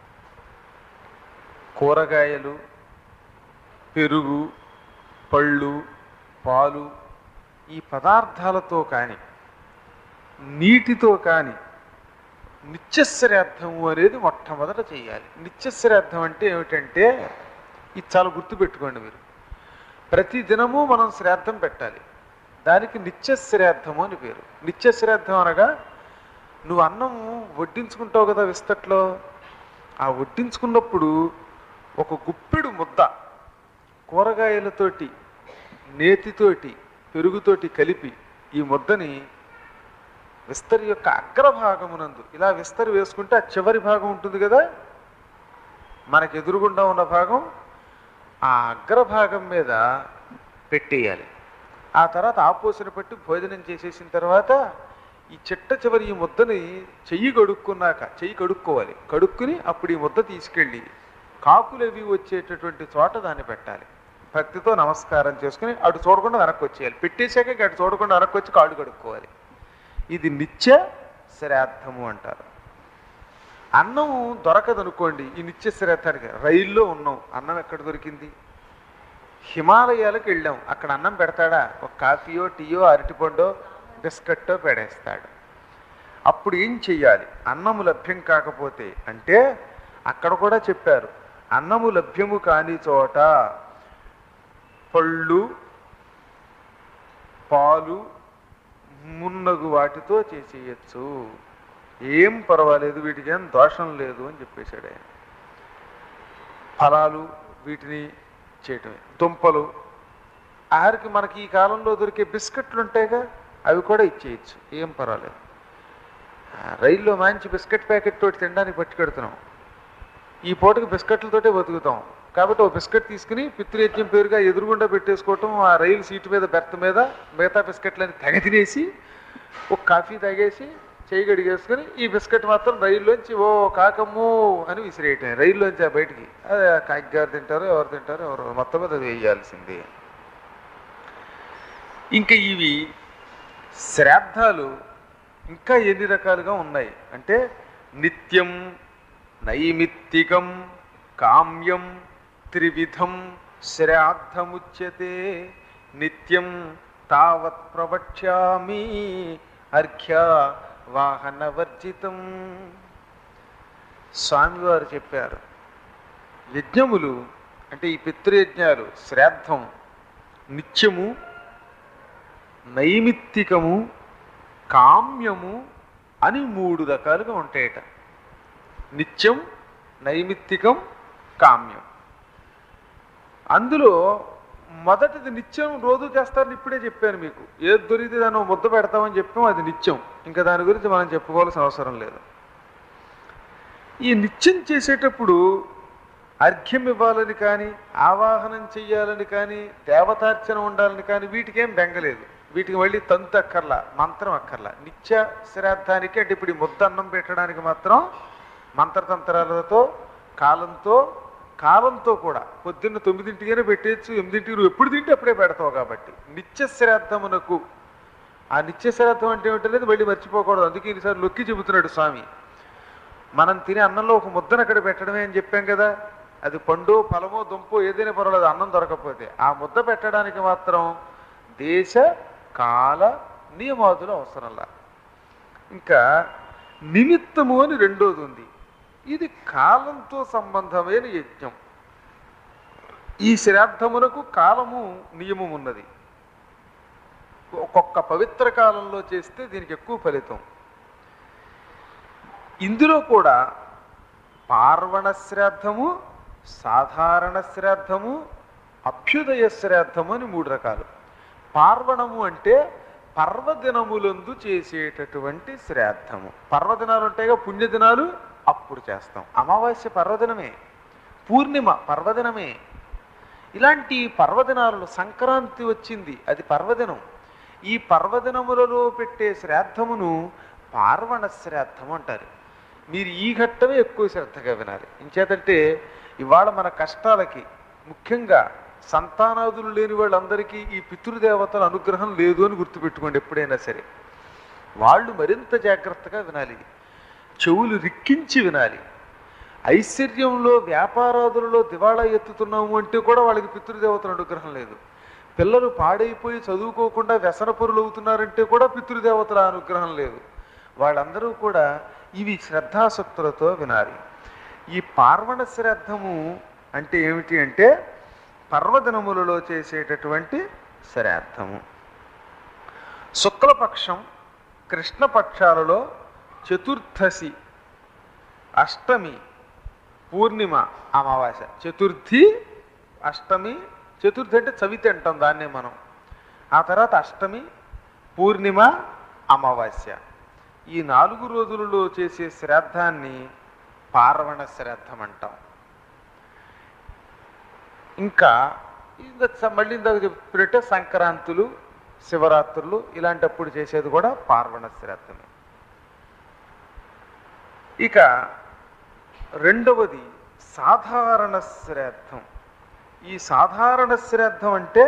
కూరగాయలు పెరుగు పళ్ళు పాలు ఈ పదార్థాలతో కానీ నీటితో కానీ నిత్యశ్రాద్ధము అనేది మొట్టమొదట చేయాలి నిత్యశ్రాద్ధం అంటే ఏమిటంటే ఇది చాలా గుర్తుపెట్టుకోండి మీరు ప్రతి దినము మనం శ్రాద్ధం పెట్టాలి దానికి నిత్యశ్రాద్ధము అని పేరు నిత్యశ్రాద్ధం అనగా నువ్వు అన్నం వడ్డించుకుంటావు కదా విస్తట్లో ఆ వడ్డించుకున్నప్పుడు ఒక గుప్పెడు ముద్ద కూరగాయలతోటి నేతితోటి పెరుగుతోటి కలిపి ఈ ముద్దని విస్తరి యొక్క అగ్రభాగమునందు ఇలా విస్తరి వేసుకుంటే ఆ చివరి భాగం ఉంటుంది కదా మనకు ఎదురుగుండా ఉన్న భాగం ఆ అగ్రభాగం మీద పెట్టేయాలి ఆ తర్వాత ఆపోసిన పట్టి భోజనం చేసేసిన తర్వాత ఈ చిట్ట చివరి ఈ ముద్దని చెయ్యి కడుక్కున్నాక చెయ్యి కడుక్కోవాలి కడుక్కుని అప్పుడు ఈ ముద్ద తీసుకెళ్ళి కాకులు అవి వచ్చేటటువంటి చోట దాన్ని పెట్టాలి భక్తితో నమస్కారం చేసుకుని అటు చూడకుండా వెనక్కి వచ్చేయాలి పెట్టేశాక ఇక అటు చూడకుండా వెనక్కి వచ్చి కాళ్ళు కడుక్కోవాలి ఇది నిత్య శ్రాద్ధము అంటారు అన్నం దొరకదనుకోండి ఈ నిత్య శ్రాద్ధానికి రైల్లో ఉన్నాం అన్నం ఎక్కడ దొరికింది హిమాలయాలకు వెళ్ళాం అక్కడ అన్నం పెడతాడా ఒక కాఫీయో టీయో అరటిపండో బిస్కట్టో పెడేస్తాడు అప్పుడు ఏం చెయ్యాలి అన్నము లభ్యం కాకపోతే అంటే అక్కడ కూడా చెప్పారు అన్నము లభ్యము కాని చోట పళ్ళు పాలు మున్నగు వాటితో చేసేయచ్చు ఏం పర్వాలేదు వీటికి ఏం దోషం లేదు అని చెప్పేశాడు ఆయన ఫలాలు వీటిని చేయటమే దుంపలు ఆఖరికి మనకి ఈ కాలంలో దొరికే బిస్కెట్లు ఉంటాయిగా అవి కూడా ఇచ్చేయచ్చు ఏం పర్వాలేదు ఆ, రైల్లో మంచి బిస్కెట్ ప్యాకెట్ తోటి తినడానికి పట్టుకెడుతున్నాం ఈ పూటకి బిస్కెట్లతోటే బతుకుతాం కాబట్టి ఒక బిస్కెట్ తీసుకుని పితృయజ్ఞం పేరుగా ఎదురుగుండా పెట్టేసుకోవటం ఆ రైలు సీటు మీద బెర్త్ మీద మిగతా బిస్కెట్లని తెగ తినేసి ఒక కాఫీ తాగేసి చేయి గడిగేసుకుని ఈ బిస్కెట్ మాత్రం రైల్లోంచి ఓ కాకమ్ము అని విసిరేయటం రైల్లోంచి ఆ బయటికి అదే కాకి గారు తింటారో ఎవరు తింటారో ఎవరు మొత్తం మీద అది వేయాల్సిందే ఇంకా ఇవి శ్రాద్ధాలు ఇంకా ఎన్ని రకాలుగా ఉన్నాయి అంటే నిత్యం నైమిత్తికం కామ్యం త్రివిధం శ్రాద్ధముచ్యతే నిత్యం తావత్ ప్రవక్ష్యామి అర్ఘ్య వాహనవర్జితం స్వామివారు చెప్పారు యజ్ఞములు అంటే ఈ పితృయజ్ఞాలు శ్రాద్ధం నిత్యము నైమిత్తికము కామ్యము అని మూడు రకాలుగా ఉంటాయట నిత్యం నైమిత్తికం కామ్యం అందులో మొదటిది నిత్యం రోజు చేస్తారని ఇప్పుడే చెప్పాను మీకు ఏది దొరికితే దాన్ని ఓ ముద్ద పెడతామని చెప్పాం అది నిత్యం ఇంకా దాని గురించి మనం చెప్పుకోవాల్సిన అవసరం లేదు ఈ నిత్యం చేసేటప్పుడు అర్ఘ్యం ఇవ్వాలని కానీ ఆవాహనం చెయ్యాలని కానీ దేవతార్చన ఉండాలని కానీ వీటికేం బెంగలేదు వీటికి మళ్ళీ తంతు అక్కర్లా మంత్రం అక్కర్లా నిత్య శ్రాద్ధానికి అంటే ఇప్పుడు ఈ ముద్ద అన్నం పెట్టడానికి మాత్రం మంత్రతంత్రాలతో కాలంతో కాలంతో కూడా పొద్దున్న తొమ్మిదింటికైనా పెట్టేయచ్చు ఎనిమిదింటికి నువ్వు ఎప్పుడు తింటే అప్పుడే పెడతావు కాబట్టి నిత్య శ్రాద్ధమునకు ఆ నిత్య శ్రాద్ధం అంటే ఏమిటనేది మళ్ళీ మర్చిపోకూడదు అందుకే ఈసారి లొక్కి చెబుతున్నాడు స్వామి మనం తినే అన్నంలో ఒక ముద్దను అక్కడ పెట్టడమే అని చెప్పాం కదా అది పండు ఫలమో దుంపో ఏదైనా పర్వాలేదు అన్నం దొరకకపోతే ఆ ముద్ద పెట్టడానికి మాత్రం దేశ కాల నియమాదులు అవసరంలా ఇంకా నిమిత్తము అని రెండోది ఉంది ఇది కాలంతో సంబంధమైన యజ్ఞం ఈ శ్రాద్ధమునకు కాలము నియమం ఉన్నది ఒక్కొక్క పవిత్ర కాలంలో చేస్తే దీనికి ఎక్కువ ఫలితం ఇందులో కూడా పార్వణ శ్రాద్ధము సాధారణ శ్రాద్ధము అభ్యుదయ శ్రాద్ధము అని మూడు రకాలు పార్వణము అంటే పర్వదినములందు చేసేటటువంటి శ్రాద్ధము పర్వదినాలు ఉంటాయిగా పుణ్యదినాలు అప్పుడు చేస్తాం అమావాస్య పర్వదినమే పూర్ణిమ పర్వదినమే ఇలాంటి పర్వదినాలలో సంక్రాంతి వచ్చింది అది పర్వదినం ఈ పర్వదినములలో పెట్టే శ్రాద్ధమును పార్వణ శ్రాద్ధం అంటారు మీరు ఈ ఘట్టమే ఎక్కువ శ్రద్ధగా వినాలి ఇంచేతంటే ఇవాళ మన కష్టాలకి ముఖ్యంగా సంతానాదులు లేని వాళ్ళందరికీ ఈ పితృదేవతల అనుగ్రహం లేదు అని గుర్తుపెట్టుకోండి ఎప్పుడైనా సరే వాళ్ళు మరింత జాగ్రత్తగా వినాలి చెవులు రిక్కించి వినాలి ఐశ్వర్యంలో వ్యాపారాదులలో దివాళా ఎత్తుతున్నాము అంటే కూడా వాళ్ళకి పితృదేవతల అనుగ్రహం లేదు పిల్లలు పాడైపోయి చదువుకోకుండా వ్యసనపరులు అవుతున్నారంటే కూడా పితృదేవతల అనుగ్రహం లేదు వాళ్ళందరూ కూడా ఇవి శ్రద్ధాసక్తులతో వినాలి ఈ పార్వణ శ్రాద్ధము అంటే ఏమిటి అంటే పర్వదినములలో చేసేటటువంటి శ్రాద్ధము శుక్లపక్షం కృష్ణపక్షాలలో చతుర్దశి అష్టమి పూర్ణిమ అమావాస్య చతుర్థి అష్టమి చతుర్థి అంటే చవితి అంటాం దాన్నే మనం ఆ తర్వాత అష్టమి పూర్ణిమ అమావాస్య ఈ నాలుగు రోజులలో చేసే శ్రాద్ధాన్ని పార్వణ శ్రాద్ధం అంటాం ఇంకా ఇంకా స- మళ్ళీ ఇందాక చెప్పినట్టే సంక్రాంతులు శివరాత్రులు ఇలాంటప్పుడు చేసేది కూడా పార్వణ శ్రాద్ధమే ఇక రెండవది సాధారణ శ్రాద్ధం ఈ సాధారణ శ్రాద్ధం అంటే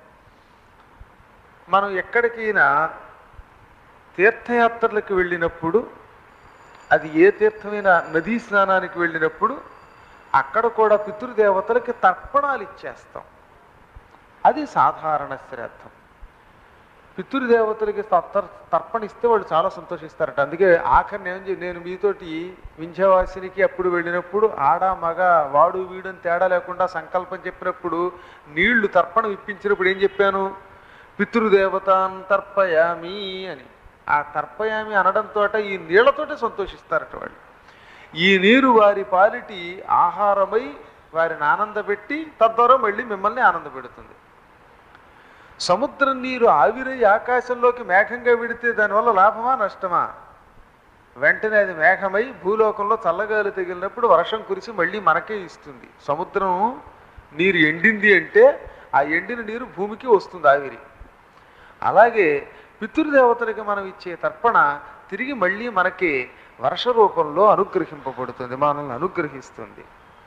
మనం ఎక్కడికైనా తీర్థయాత్రలకు వెళ్ళినప్పుడు అది ఏ తీర్థమైనా నదీ స్నానానికి వెళ్ళినప్పుడు అక్కడ కూడా పితృదేవతలకి తర్పణాలు ఇచ్చేస్తాం అది సాధారణ శ్రాద్ధం పితృదేవతలకి తర్- తర్పణ ఇస్తే వాళ్ళు చాలా సంతోషిస్తారట అందుకే ఆఖరి నేను చె- నేను మీతోటి వింధ్యవాసినికి అప్పుడు వెళ్ళినప్పుడు ఆడ మగ వాడు వీడని తేడా లేకుండా సంకల్పం చెప్పినప్పుడు నీళ్లు తర్పణం ఇప్పించినప్పుడు ఏం చెప్పాను పితృదేవతాన్ తర్పయామి అని ఆ తర్పయామి అనడంతో ఈ నీళ్లతోటే సంతోషిస్తారట వాళ్ళు ఈ నీరు వారి పాలిటి ఆహారమై వారిని ఆనందపెట్టి తద్వారా మళ్ళీ మిమ్మల్ని ఆనందపెడుతుంది సముద్రం నీరు ఆవిరై ఆకాశంలోకి మేఘంగా విడితే దానివల్ల లాభమా నష్టమా వెంటనే అది మేఘమై భూలోకంలో చల్లగాలి తగిలినప్పుడు వర్షం కురిసి మళ్ళీ మనకే ఇస్తుంది సముద్రం నీరు ఎండింది అంటే ఆ ఎండిన నీరు భూమికి వస్తుంది ఆవిరి అలాగే పితృదేవతలకి మనం ఇచ్చే తర్పణ తిరిగి మళ్ళీ మనకి వర్ష రూపంలో అనుగ్రహింపబడుతుంది మనల్ని అనుగ్రహిస్తుంది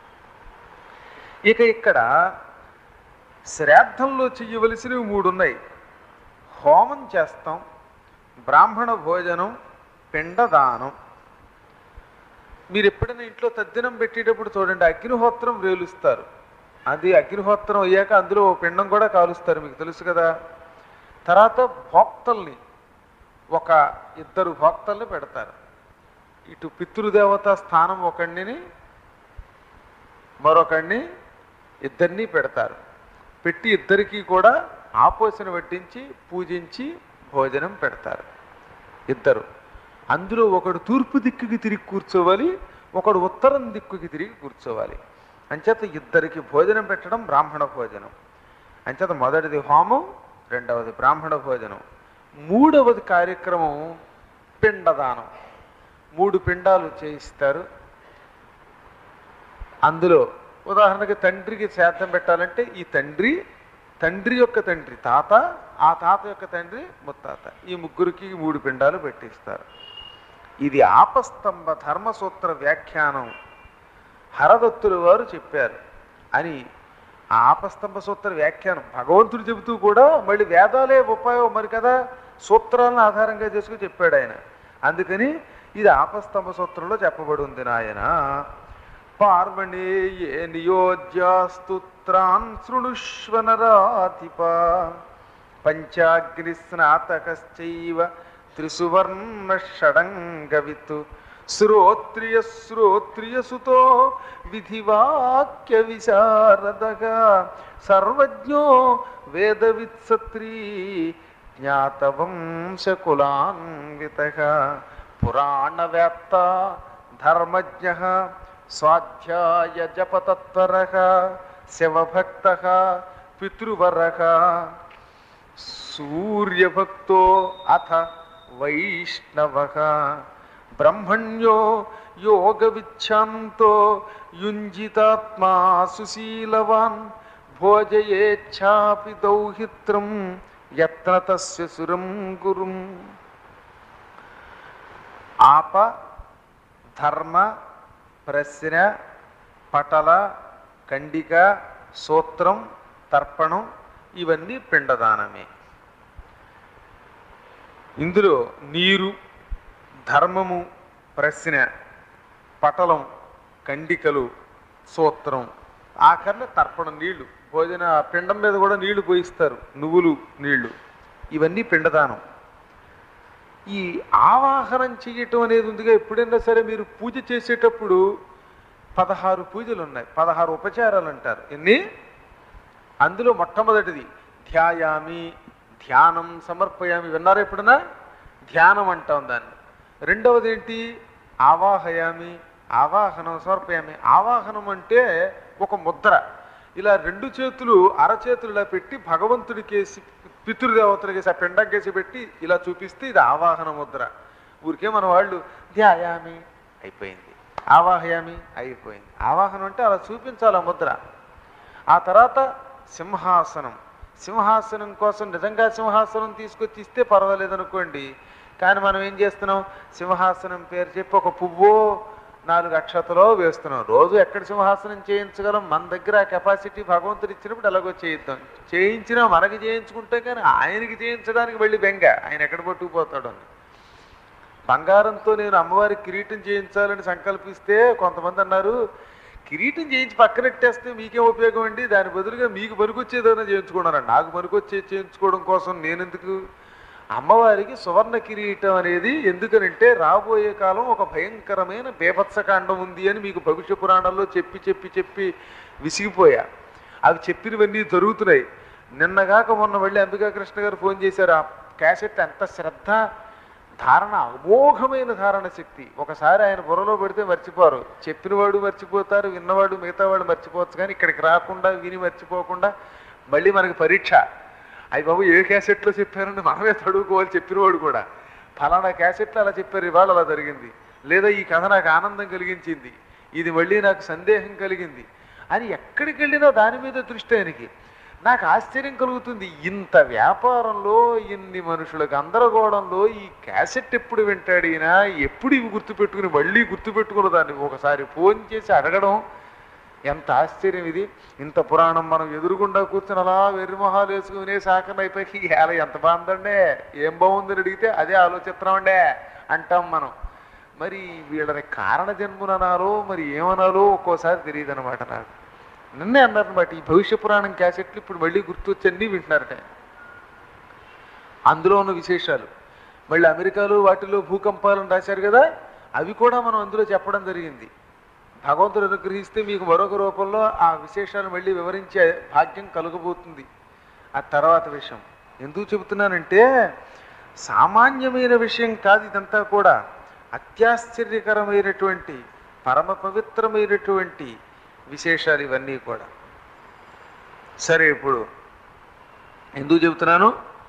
ఇక ఇక్కడ శ్రాద్ధంలో చెయ్యవలసినవి మూడు ఉన్నాయి హోమం చేస్తాం బ్రాహ్మణ భోజనం పిండదానం మీరు ఎప్పుడైనా ఇంట్లో తద్దినం పెట్టేటప్పుడు చూడండి అగ్నిహోత్రం వేలుస్తారు అది అగ్నిహోత్రం అయ్యాక అందులో ఓ పిండం కూడా కాలుస్తారు మీకు తెలుసు కదా తర్వాత భోక్తల్ని ఒక ఇద్దరు భోక్తల్ని పెడతారు ఇటు పితృదేవత స్థానం ఒకడిని మరొకడిని ఇద్దరిని పెడతారు పెట్టి ఇద్దరికి కూడా ఆపోసన వడ్డించి పూజించి భోజనం పెడతారు ఇద్దరు అందులో ఒకడు తూర్పు దిక్కుకి తిరిగి కూర్చోవాలి ఒకడు ఉత్తరం దిక్కుకి తిరిగి కూర్చోవాలి అంచేత ఇద్దరికి భోజనం పెట్టడం బ్రాహ్మణ భోజనం అంచేత మొదటిది హోమం రెండవది బ్రాహ్మణ భోజనం మూడవది కార్యక్రమం పిండదానం మూడు పిండాలు చేయిస్తారు అందులో ఉదాహరణకి తండ్రికి శ్రాద్ధం పెట్టాలంటే ఈ తండ్రి తండ్రి యొక్క తండ్రి తాత ఆ తాత యొక్క తండ్రి ముత్తాత ఈ ముగ్గురికి మూడు పిండాలు పెట్టిస్తారు ఇది ఆపస్తంభ ధర్మసూత్ర వ్యాఖ్యానం హరదత్తుల వారు చెప్పారు అని ఆ ఆపస్తంభ సూత్ర వ్యాఖ్యానం భగవంతుడు చెబుతూ కూడా మళ్ళీ వేదాలే ఉపయోగం మరి కదా సూత్రాలను ఆధారంగా చేసుకుని చెప్పాడు ఆయన అందుకని ఇది ఆపస్తంభ సూత్రంలో చెప్పబడి ఉంది నాయన పార్వణేయే నియోజ్యాస్తుత్రాన్ శృణుష్వనరాధిప పంచాగ్ని స్నాతకశ్చైవ త్రిసువర్ణ షడంగవిత్ శ్రోత్రియ శ్రోత్రియసుతో విధివాక్య విశారదగా సర్వజ్ఞో వేదవిత్సత్రీ జ్ఞాతవంశకులాన్విత పురాణవేత్త ధర్మజ్ఞ స్వాధ్యాయ జపతత్పర శివభక్త పితృవర సూర్యభక్తో అథ వైష్ణవ బ్రహ్మణ్యో యోగవిచ్ఛాంతో యుంజితాత్మా సుశీలవాన్ భోజయేచ్ఛాపి దౌహిత్రం యత్న తస్య సురం గురుం ఆప ధర్మ ప్రశ్న పటల ఖండిక సూత్రం తర్పణం ఇవన్నీ పిండదానమే ఇందులో నీరు ధర్మము ప్రశ్న పటలం కండికలు సూత్రం ఆఖరిన తర్పణం నీళ్లు భోజన పిండం మీద కూడా నీళ్లు పోయిస్తారు నువ్వులు నీళ్లు ఇవన్నీ పిండదానం ఈ ఆవాహనం చేయటం అనేది ఉందిగా ఎప్పుడైనా సరే మీరు పూజ చేసేటప్పుడు పదహారు పూజలు ఉన్నాయి పదహారు ఉపచారాలు అంటారు ఎన్ని అందులో మొట్టమొదటిది ధ్యాయామి ధ్యానం సమర్పయామి విన్నారా ఎప్పుడన్నా ధ్యానం అంటాం దాన్ని రెండవది ఏంటి ఆవాహయామి ఆవాహనం సమర్పయామి ఆవాహనం అంటే ఒక ముద్ర ఇలా రెండు చేతులు అరచేతులు ఇలా పెట్టి భగవంతుడికేసి పితృదేవతలకేసి ఆ పిండంకేసి పెట్టి ఇలా చూపిస్తే ఇది ఆవాహన ముద్ర ఊరికే మన వాళ్ళు ధ్యాయామి అయిపోయింది ఆవాహయామి అయిపోయింది ఆవాహనం అంటే అలా చూపించాలి ఆ ముద్ర ఆ తర్వాత సింహాసనం సింహాసనం కోసం నిజంగా సింహాసనం తీసుకొచ్చి ఇస్తే పర్వాలేదు అనుకోండి కానీ మనం ఏం చేస్తున్నాం సింహాసనం పేరు చెప్పి ఒక పువ్వో నాలుగు అక్షతలో వేస్తున్నాం రోజు ఎక్కడ సింహాసనం చేయించగలం మన దగ్గర ఆ కెపాసిటీ భగవంతుడు ఇచ్చినప్పుడు ఎలాగో చేయిద్దాం చేయించినా మనకి చేయించుకుంటే కానీ ఆయనకి చేయించడానికి వెళ్ళి బెంగ ఆయన ఎక్కడ పట్టుకుపోతాడు అని బంగారంతో నేను అమ్మవారికి కిరీటం చేయించాలని సంకల్పిస్తే కొంతమంది అన్నారు కిరీటం చేయించి పక్కనెట్టేస్తే మీకేం ఉపయోగం అండి దాని బదులుగా మీకు పనికొచ్చేదైనా చేయించుకున్నాను నాకు పనికొచ్చే చేయించుకోవడం కోసం నేనెందుకు అమ్మవారికి సువర్ణ కిరీటం అనేది ఎందుకనంటే రాబోయే కాలం ఒక భయంకరమైన బేభత్సకాండం ఉంది అని మీకు భవిష్య పురాణాల్లో చెప్పి చెప్పి చెప్పి విసిగిపోయా అవి చెప్పినవన్నీ జరుగుతున్నాయి నిన్నగాక మొన్న వెళ్ళి అంబికా కృష్ణ గారు ఫోన్ చేశారు ఆ క్యాసెట్ ఎంత శ్రద్ధ ధారణ అమోఘమైన ధారణ శక్తి ఒకసారి ఆయన బుర్రలో పెడితే మర్చిపోరు చెప్పినవాడు మర్చిపోతారు విన్నవాడు మిగతా వాడు మర్చిపోవచ్చు కానీ ఇక్కడికి రాకుండా విని మర్చిపోకుండా మళ్ళీ మనకి పరీక్ష అయ్యి బాబు ఏ క్యాసెట్లో చెప్పారని మనమే చదువుకోవాలి చెప్పినవాడు కూడా ఫలానా క్యాసెట్లో అలా చెప్పారు ఇవాళ అలా జరిగింది లేదా ఈ కథ నాకు ఆనందం కలిగించింది ఇది మళ్ళీ నాకు సందేహం కలిగింది అని ఎక్కడికి వెళ్ళినా దాని మీద దృష్టి ఆయనకి నాకు ఆశ్చర్యం కలుగుతుంది ఇంత వ్యాపారంలో ఇన్ని మనుషుల గందరగోళంలో ఈ క్యాసెట్ ఎప్పుడు వింటాడు ఈయన ఎప్పుడు ఇవి గుర్తుపెట్టుకుని మళ్ళీ గుర్తుపెట్టుకున్న దాన్ని ఒకసారి ఫోన్ చేసి అడగడం ఎంత ఆశ్చర్యం ఇది ఇంత పురాణం మనం ఎదురుగుండా కూర్చుని అలా వెర్రిమొహాలు వేసుకునే సాకన అయిపోయి ఎలా ఎంత బాగుందండే ఏం బాగుందని అడిగితే అదే ఆలోచిస్తున్నామండే అంటాం మనం మరి వీళ్ళని కారణ జన్ముననాలో మరి ఏమనాలో ఒక్కోసారి తెలియదు అనమాట నాకు నిన్నే అన్నారనమాట ఈ భవిష్య పురాణం క్యాసెట్లు ఇప్పుడు మళ్ళీ గుర్తొచ్చన్నీ వింటున్నారట అందులో ఉన్న విశేషాలు మళ్ళీ అమెరికాలో వాటిలో భూకంపాలను రాశారు కదా అవి కూడా మనం అందులో చెప్పడం జరిగింది భగవంతుడు అనుగ్రహిస్తే మీకు మరొక రూపంలో ఆ విశేషాలు మళ్ళీ వివరించే భాగ్యం కలుగబోతుంది ఆ తర్వాత విషయం ఎందుకు చెబుతున్నానంటే సామాన్యమైన విషయం కాదు ఇదంతా కూడా అత్యాశ్చర్యకరమైనటువంటి పరమ పవిత్రమైనటువంటి విశేషాలు ఇవన్నీ కూడా సరే ఇప్పుడు ఎందుకు చెబుతున్నాను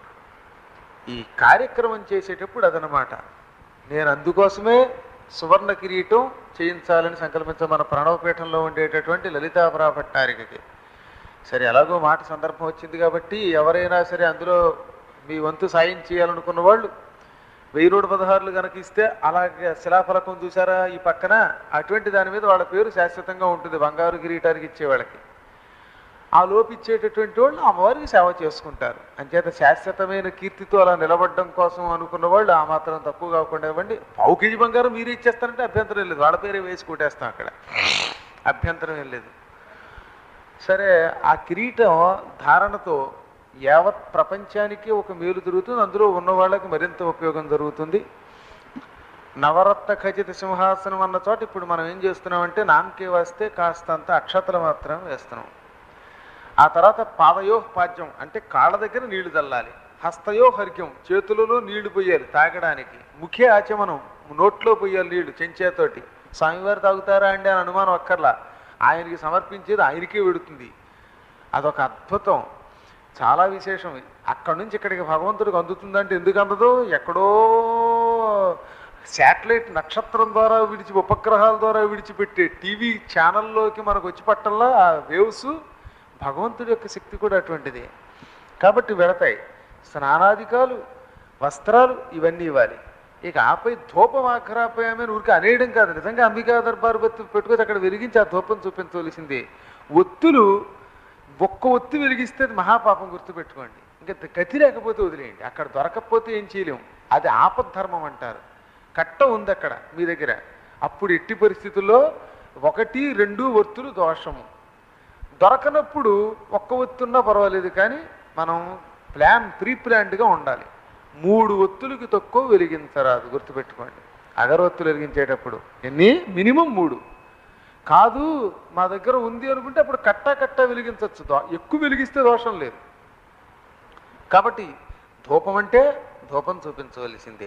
ఈ కార్యక్రమం చేసేటప్పుడు అదనమాట నేను అందుకోసమే సువర్ణ కిరీటం చేయించాలని సంకల్పించ మన ప్రణవపీఠంలో ఉండేటటువంటి లలితాపరా భట్టారికకి సరే ఎలాగో మాట సందర్భం వచ్చింది కాబట్టి ఎవరైనా సరే అందులో మీ వంతు సాయం చేయాలనుకున్న వాళ్ళు వెయ్యి నూట పదహారులు కనుక ఇస్తే అలాగే శిలాఫలకం చూసారా ఈ పక్కన అటువంటి దాని మీద వాళ్ళ పేరు శాశ్వతంగా ఉంటుంది బంగారు కిరీటానికి ఇచ్చే వాళ్ళకి ఆ లోపు ఇచ్చేటటువంటి వాళ్ళు అమ్మవారికి సేవ చేసుకుంటారు అంచేత శాశ్వతమైన కీర్తితో అలా నిలబడడం కోసం అనుకున్న వాళ్ళు ఆ మాత్రం తక్కువ కాకుండా ఇవ్వండి పావు కేజీ బంగారం మీరు ఇచ్చేస్తారంటే అభ్యంతరం లేదు వాళ్ళ పేరే వేసి కొట్టేస్తాం అక్కడ అభ్యంతరం ఏం లేదు సరే ఆ కిరీటం ధారణతో యావత్ ప్రపంచానికి ఒక మేలు జరుగుతుంది అందులో ఉన్న వాళ్ళకి మరింత ఉపయోగం జరుగుతుంది నవరత్న ఖచ్చిత సింహాసనం అన్న చోట ఇప్పుడు మనం ఏం చేస్తున్నామంటే నామకే వస్తే కాస్తంత అక్షతలు మాత్రం వేస్తున్నాం ఆ తర్వాత పాదయో పాద్యం అంటే కాళ్ళ దగ్గర నీళ్లు చల్లాలి హస్తయో హర్గ్యం చేతులలో నీళ్లు పోయాలి తాగడానికి ముఖ్య ఆచమనం నోట్లో పోయాలి నీళ్లు చెంచేతోటి స్వామివారు తాగుతారా అండి అని అనుమానం అక్కర్లా ఆయనకి సమర్పించేది ఆయనకే వెడుతుంది అదొక అద్భుతం చాలా విశేషం అక్కడి నుంచి ఇక్కడికి భగవంతుడికి అందుతుందంటే ఎందుకు అందదు ఎక్కడో శాటిలైట్ నక్షత్రం ద్వారా విడిచి ఉపగ్రహాల ద్వారా విడిచిపెట్టే టీవీ ఛానల్లోకి మనకు వచ్చి పట్టల్లా ఆ వేవ్స్ భగవంతుడి యొక్క శక్తి కూడా అటువంటిది కాబట్టి వెళతాయి స్నానాధికాలు వస్త్రాలు ఇవన్నీ ఇవ్వాలి ఇక ఆపై ధూపం ఆఖరాపయామే ఊరికి అనేయడం కాదు నిజంగా అంబికా దర్బారు బత్తు పెట్టుకొని అక్కడ వెలిగించి ఆ ధూపం చూపించవలసిందే ఒత్తులు ఒక్క ఒత్తి వెలిగిస్తే అది మహాపాపం గుర్తుపెట్టుకోండి ఇంకా గతి లేకపోతే వదిలేయండి అక్కడ దొరకకపోతే ఏం చేయలేము అది ఆపద్ధర్మం అంటారు కట్ట ఉంది అక్కడ మీ దగ్గర అప్పుడు ఎట్టి పరిస్థితుల్లో ఒకటి రెండు ఒత్తులు దోషము దొరకనప్పుడు ఒక్క ఒత్తున్నా పర్వాలేదు కానీ మనం ప్లాన్ ప్రీ ప్లాన్డ్గా ఉండాలి మూడు ఒత్తులకి తక్కువ వెలిగించరాదు గుర్తుపెట్టుకోండి అగరొత్తులు వెలిగించేటప్పుడు ఎన్ని మినిమం మూడు కాదు మా దగ్గర ఉంది అనుకుంటే అప్పుడు కట్టా కట్టా వెలిగించవచ్చు దో ఎక్కువ వెలిగిస్తే దోషం లేదు కాబట్టి ధూపం అంటే ధూపం చూపించవలసిందే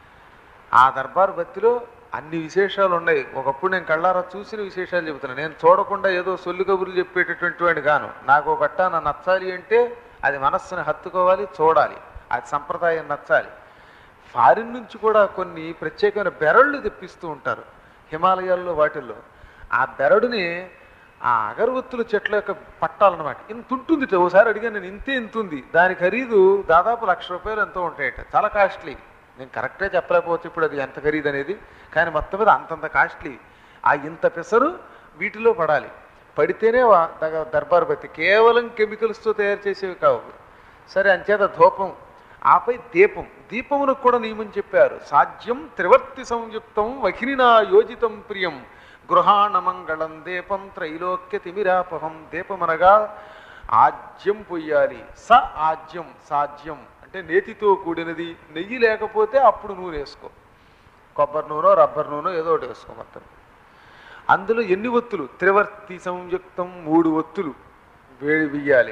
ఆ దర్బార్ బత్తిలో అన్ని విశేషాలు ఉన్నాయి ఒకప్పుడు నేను కళ్ళారా చూసిన విశేషాలు చెబుతున్నాను నేను చూడకుండా ఏదో సొల్లు కబుర్లు చెప్పేటటువంటి వాడిని గాను నాకు ఒక గట్ట నా నచ్చాలి అంటే అది మనస్సుని హత్తుకోవాలి చూడాలి అది సంప్రదాయం నచ్చాలి ఫారిన్ నుంచి కూడా కొన్ని ప్రత్యేకమైన బెరళ్ళు తెప్పిస్తూ ఉంటారు హిమాలయాల్లో వాటిల్లో ఆ బెరడుని ఆ అగరవత్తుల చెట్ల యొక్క పట్టాలన్నమాట ఇంత ఉంటుంది ఓసారి అడిగాను నేను ఇంతే ఇంత ఉంది దాని ఖరీదు దాదాపు లక్ష రూపాయలు ఎంతో ఉంటాయట చాలా కాస్ట్లీ నేను కరెక్టే చెప్పలేకపోవచ్చు ఇప్పుడు అది ఎంత ఖరీదు అనేది కానీ మొత్తం మీద అంతంత కాస్ట్లీ ఆ ఇంత పెసరు వీటిలో పడాలి పడితేనే వా- దగ- దర్బార్ బత్తి కేవలం కెమికల్స్తో తయారు చేసేవి కావు సరే అంచేత ధూపం ఆపై దీపం దీపమునకు కూడా నియమం చెప్పారు సాధ్యం త్రివర్తి సంయుక్తం వహినినా యోజితం ప్రియం గృహాణమంగళం దీపం త్రైలోక్య తిమిరాపహం దీపమనగా ఆజ్యం పొయ్యాలి స ఆజ్యం సాధ్యం అంటే నేతితో కూడినది నెయ్యి లేకపోతే అప్పుడు నూనె వేసుకో కొబ్బరి నూనె రబ్బర్ నూనె ఏదో ఒకటి వేసుకో మొత్తం అందులో ఎన్ని ఒత్తులు త్రివర్తి సంయుక్తం మూడు ఒత్తులు వేడి వెయ్యాలి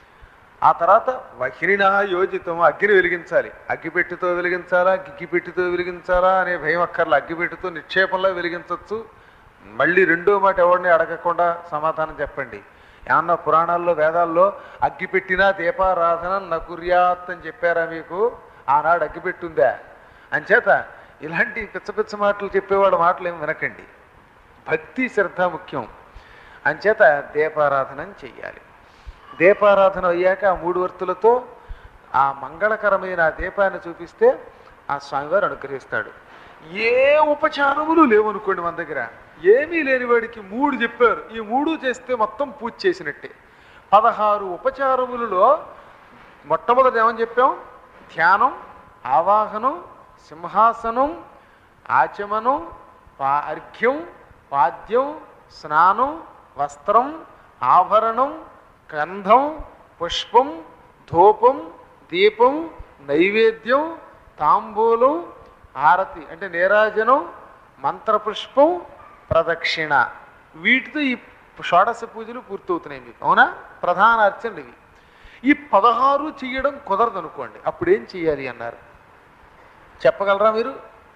ఆ తర్వాత వహిరినా యోజితం అగ్గిని వెలిగించాలి అగ్గిపెట్టితో వెలిగించాలా గిగ్గిపెట్టితో వెలిగించాలా అనే భయం అక్కర్లా అగ్గిపెట్టితో నిక్షేపంలో వెలిగించవచ్చు మళ్ళీ రెండో మాట ఎవరిని అడగకుండా సమాధానం చెప్పండి ఏమన్నా పురాణాల్లో వేదాల్లో అగ్గిపెట్టినా దీపారాధన నకుర్యాత్ అని చెప్పారా మీకు ఆనాడు అగ్గిపెట్టుందా అంచేత ఇలాంటి పిచ్చ పిచ్చ మాటలు చెప్పేవాడు మాటలు ఏమి వినకండి భక్తి శ్రద్ధ ముఖ్యం అంచేత దీపారాధన చెయ్యాలి దీపారాధన అయ్యాక ఆ మూడు వర్తులతో ఆ మంగళకరమైన ఆ దీపాన్ని చూపిస్తే ఆ స్వామివారు అనుగ్రహిస్తాడు ఏ ఉపచారములు లేవనుకోండి మన దగ్గర ఏమీ లేని వాడికి మూడు చెప్పారు ఈ మూడు చేస్తే మొత్తం పూజ చేసినట్టే పదహారు ఉపచారములలో మొట్టమొదటి ఏమని చెప్పాం ధ్యానం ఆవాహనం సింహాసనం ఆచమనం పా అర్ఘ్యం పాద్యం స్నానం వస్త్రం ఆభరణం గంధం పుష్పం ధూపం దీపం నైవేద్యం తాంబూలం హారతి అంటే నీరాజనం మంత్రపుష్పం ప్రదక్షిణ వీటితో ఈ షోడశ పూజలు పూర్తవుతున్నాయి మీకు అవునా ప్రధాన అర్చనలు ఇవి ఈ పదహారు చేయడం కుదరదు అనుకోండి అప్పుడు ఏం చేయాలి అన్నారు చెప్పగలరా మీరు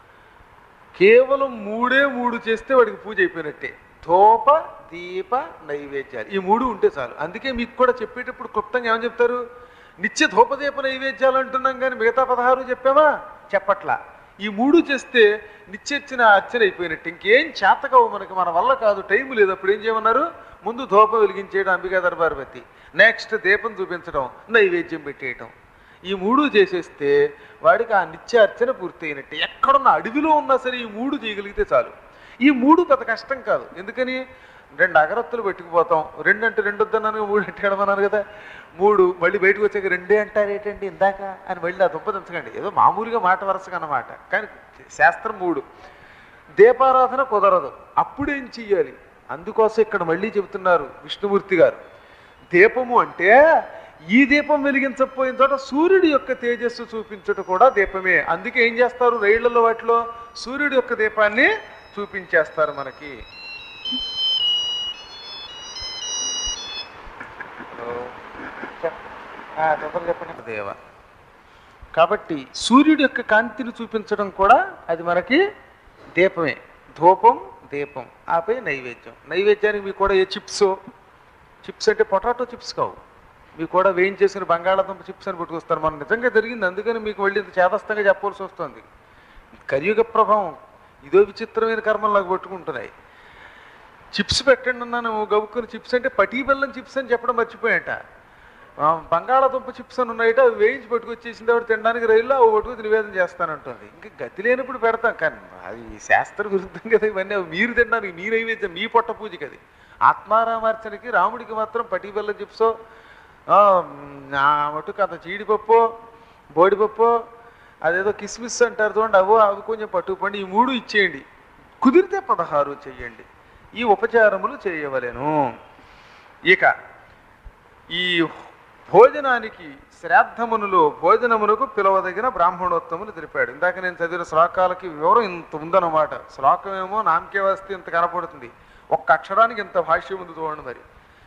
కేవలం మూడే మూడు చేస్తే వాడికి పూజ అయిపోయినట్టే ధూప దీప నైవేద్యాలు ఈ మూడు ఉంటే చాలు అందుకే మీకు కూడా చెప్పేటప్పుడు క్లుప్తంగా ఏమని చెప్తారు నిత్య ధూపదీప నైవేద్యాలు అంటున్నాం కానీ మిగతా పదహారు చెప్పామా చెప్పట్లా ఈ మూడు చేస్తే నిత్యర్చన అర్చన అయిపోయినట్టు ఇంకేం చేతకవు మనకి మన వల్ల కాదు టైం లేదు అప్పుడు ఏం చేయమన్నారు ముందు ధూపం వెలిగించేయడం అంబికా దర్బార్ బట్టి నెక్స్ట్ దీపం చూపించడం నైవేద్యం పెట్టేయటం ఈ మూడు చేసేస్తే వాడికి ఆ నిత్య అర్చన పూర్తయినట్టే ఎక్కడున్న అడవిలో ఉన్నా సరే ఈ మూడు చేయగలిగితే చాలు ఈ మూడు పెద్ద కష్టం కాదు ఎందుకని రెండు అగరత్తులు పెట్టుకుపోతాం రెండు అంటే రెండు వద్దన్నాను మూడు అంటే ఎడమన్నారు కదా మూడు మళ్ళీ బయటకు వచ్చాక రెండే అంటారు ఏంటండి ఇందాక అని మళ్ళీ ఆ దుంపదించకండి ఏదో మామూలుగా మాట వరుసగా అన్నమాట కానీ శాస్త్రం మూడు దీపారాధన కుదరదు అప్పుడేం చెయ్యాలి అందుకోసం ఇక్కడ మళ్ళీ చెబుతున్నారు విష్ణుమూర్తి గారు దీపము అంటే ఈ దీపం వెలిగించకపోయిన చోట సూర్యుడి యొక్క తేజస్సు చూపించుట కూడా దీపమే అందుకే ఏం చేస్తారు రైళ్లలో వాటిలో సూర్యుడి యొక్క దీపాన్ని చూపించేస్తారు మనకి చెప్పండి దేవ కాబట్టి సూర్యుడి యొక్క కాంతిని చూపించడం కూడా అది మనకి దీపమే ధూపం దీపం ఆపై నైవేద్యం నైవేద్యానికి మీకు కూడా ఏ చిప్స్ చిప్స్ అంటే పొటాటో చిప్స్ కావు మీకు కూడా వేయించేసిన బంగాళాదుంప చిప్స్ అని పట్టుకొస్తారు మనం నిజంగా జరిగింది అందుకని మీకు మళ్ళీ ఇంత చేదస్తంగా చెప్పాల్సి వస్తుంది కలియుగ ప్రభావం ఇదో విచిత్రమైన కర్మలాగా పట్టుకుంటున్నాయి చిప్స్ పెట్టండి అన్నాను గబుక్కుని చిప్స్ అంటే పటీ బెల్లం చిప్స్ అని చెప్పడం మర్చిపోయాట ఆ, బంగాళాదుంప చిప్స్ అని ఉన్నాయట అవి వేయించి పట్టుకొచ్చేసిన తర్వాత తినడానికి రైల్లో అవి పట్టుకొచ్చి నివేదన చేస్తానంటుంది ఇంకా గతి లేనప్పుడు పెడతాం కానీ అది శాస్త్ర విరుద్ధం కదా ఇవన్నీ అవి మీరు తినడానికి మీ నైవేద్యం మీ పొట్ట పూజకి అది ఆత్మారామార్చనకి రాముడికి మాత్రం పటిబెల్ల చిప్సో ఆ, నా మటుకు అంత జీడిపప్పు బోడిపప్పు అదేదో కిస్మిస్ అంటారు చూడండి అవో అవి కొంచెం పట్టుకుపండి ఈ మూడు ఇచ్చేయండి కుదిరితే పదహారు చెయ్యండి ఈ ఉపచారములు చేయవలెను ఇక ఈ భోజనానికి శ్రాద్ధమునులో భోజనమునకు పిలవదగిన బ్రాహ్మణోత్తములు తెలిపాడు ఇందాక నేను చదివిన శ్లోకాలకి వివరం ఇంత ఉందన్నమాట శ్లోకం ఏమో నామకే వస్తే ఇంత కనపడుతుంది ఒక్క అక్షరానికి ఇంత భాష్యం ఉంది చూడండి మరి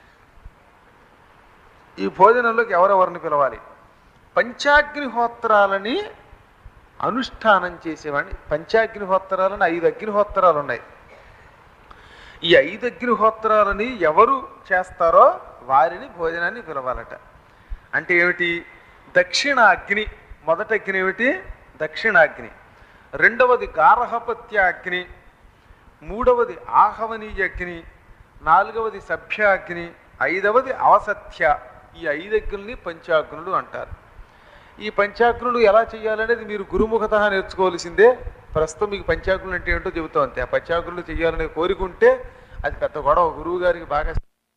ఈ భోజనంలోకి ఎవరెవరిని పిలవాలి పంచాగ్నిహోత్రాలని అనుష్ఠానం చేసేవాడిని పంచాగ్నిహోత్రాలని ఐదు అగ్నిహోత్రాలు ఉన్నాయి ఈ ఐదు అగ్నిహోత్రాలని ఎవరు చేస్తారో వారిని భోజనాన్ని పిలవాలట అంటే ఏమిటి దక్షిణ అగ్ని మొదటి అగ్ని ఏమిటి దక్షిణాగ్ని రెండవది గారహపత్య అగ్ని మూడవది ఆహవనీయ అగ్ని నాలుగవది సభ్యాగ్ని ఐదవది అవసత్య ఈ ఐదు అగ్నుల్ని పంచాగ్నులు అంటారు ఈ పంచాగ్నులు ఎలా చేయాలనేది మీరు గురుముఖత నేర్చుకోవాల్సిందే ప్రస్తుతం మీకు పంచాగ్నులు అంటే ఏంటో చెబుతా అంతే ఆ పంచాగ్నులు చేయాలనే కోరికుంటే అది పెద్ద గొడవ గురువు గారికి బాగా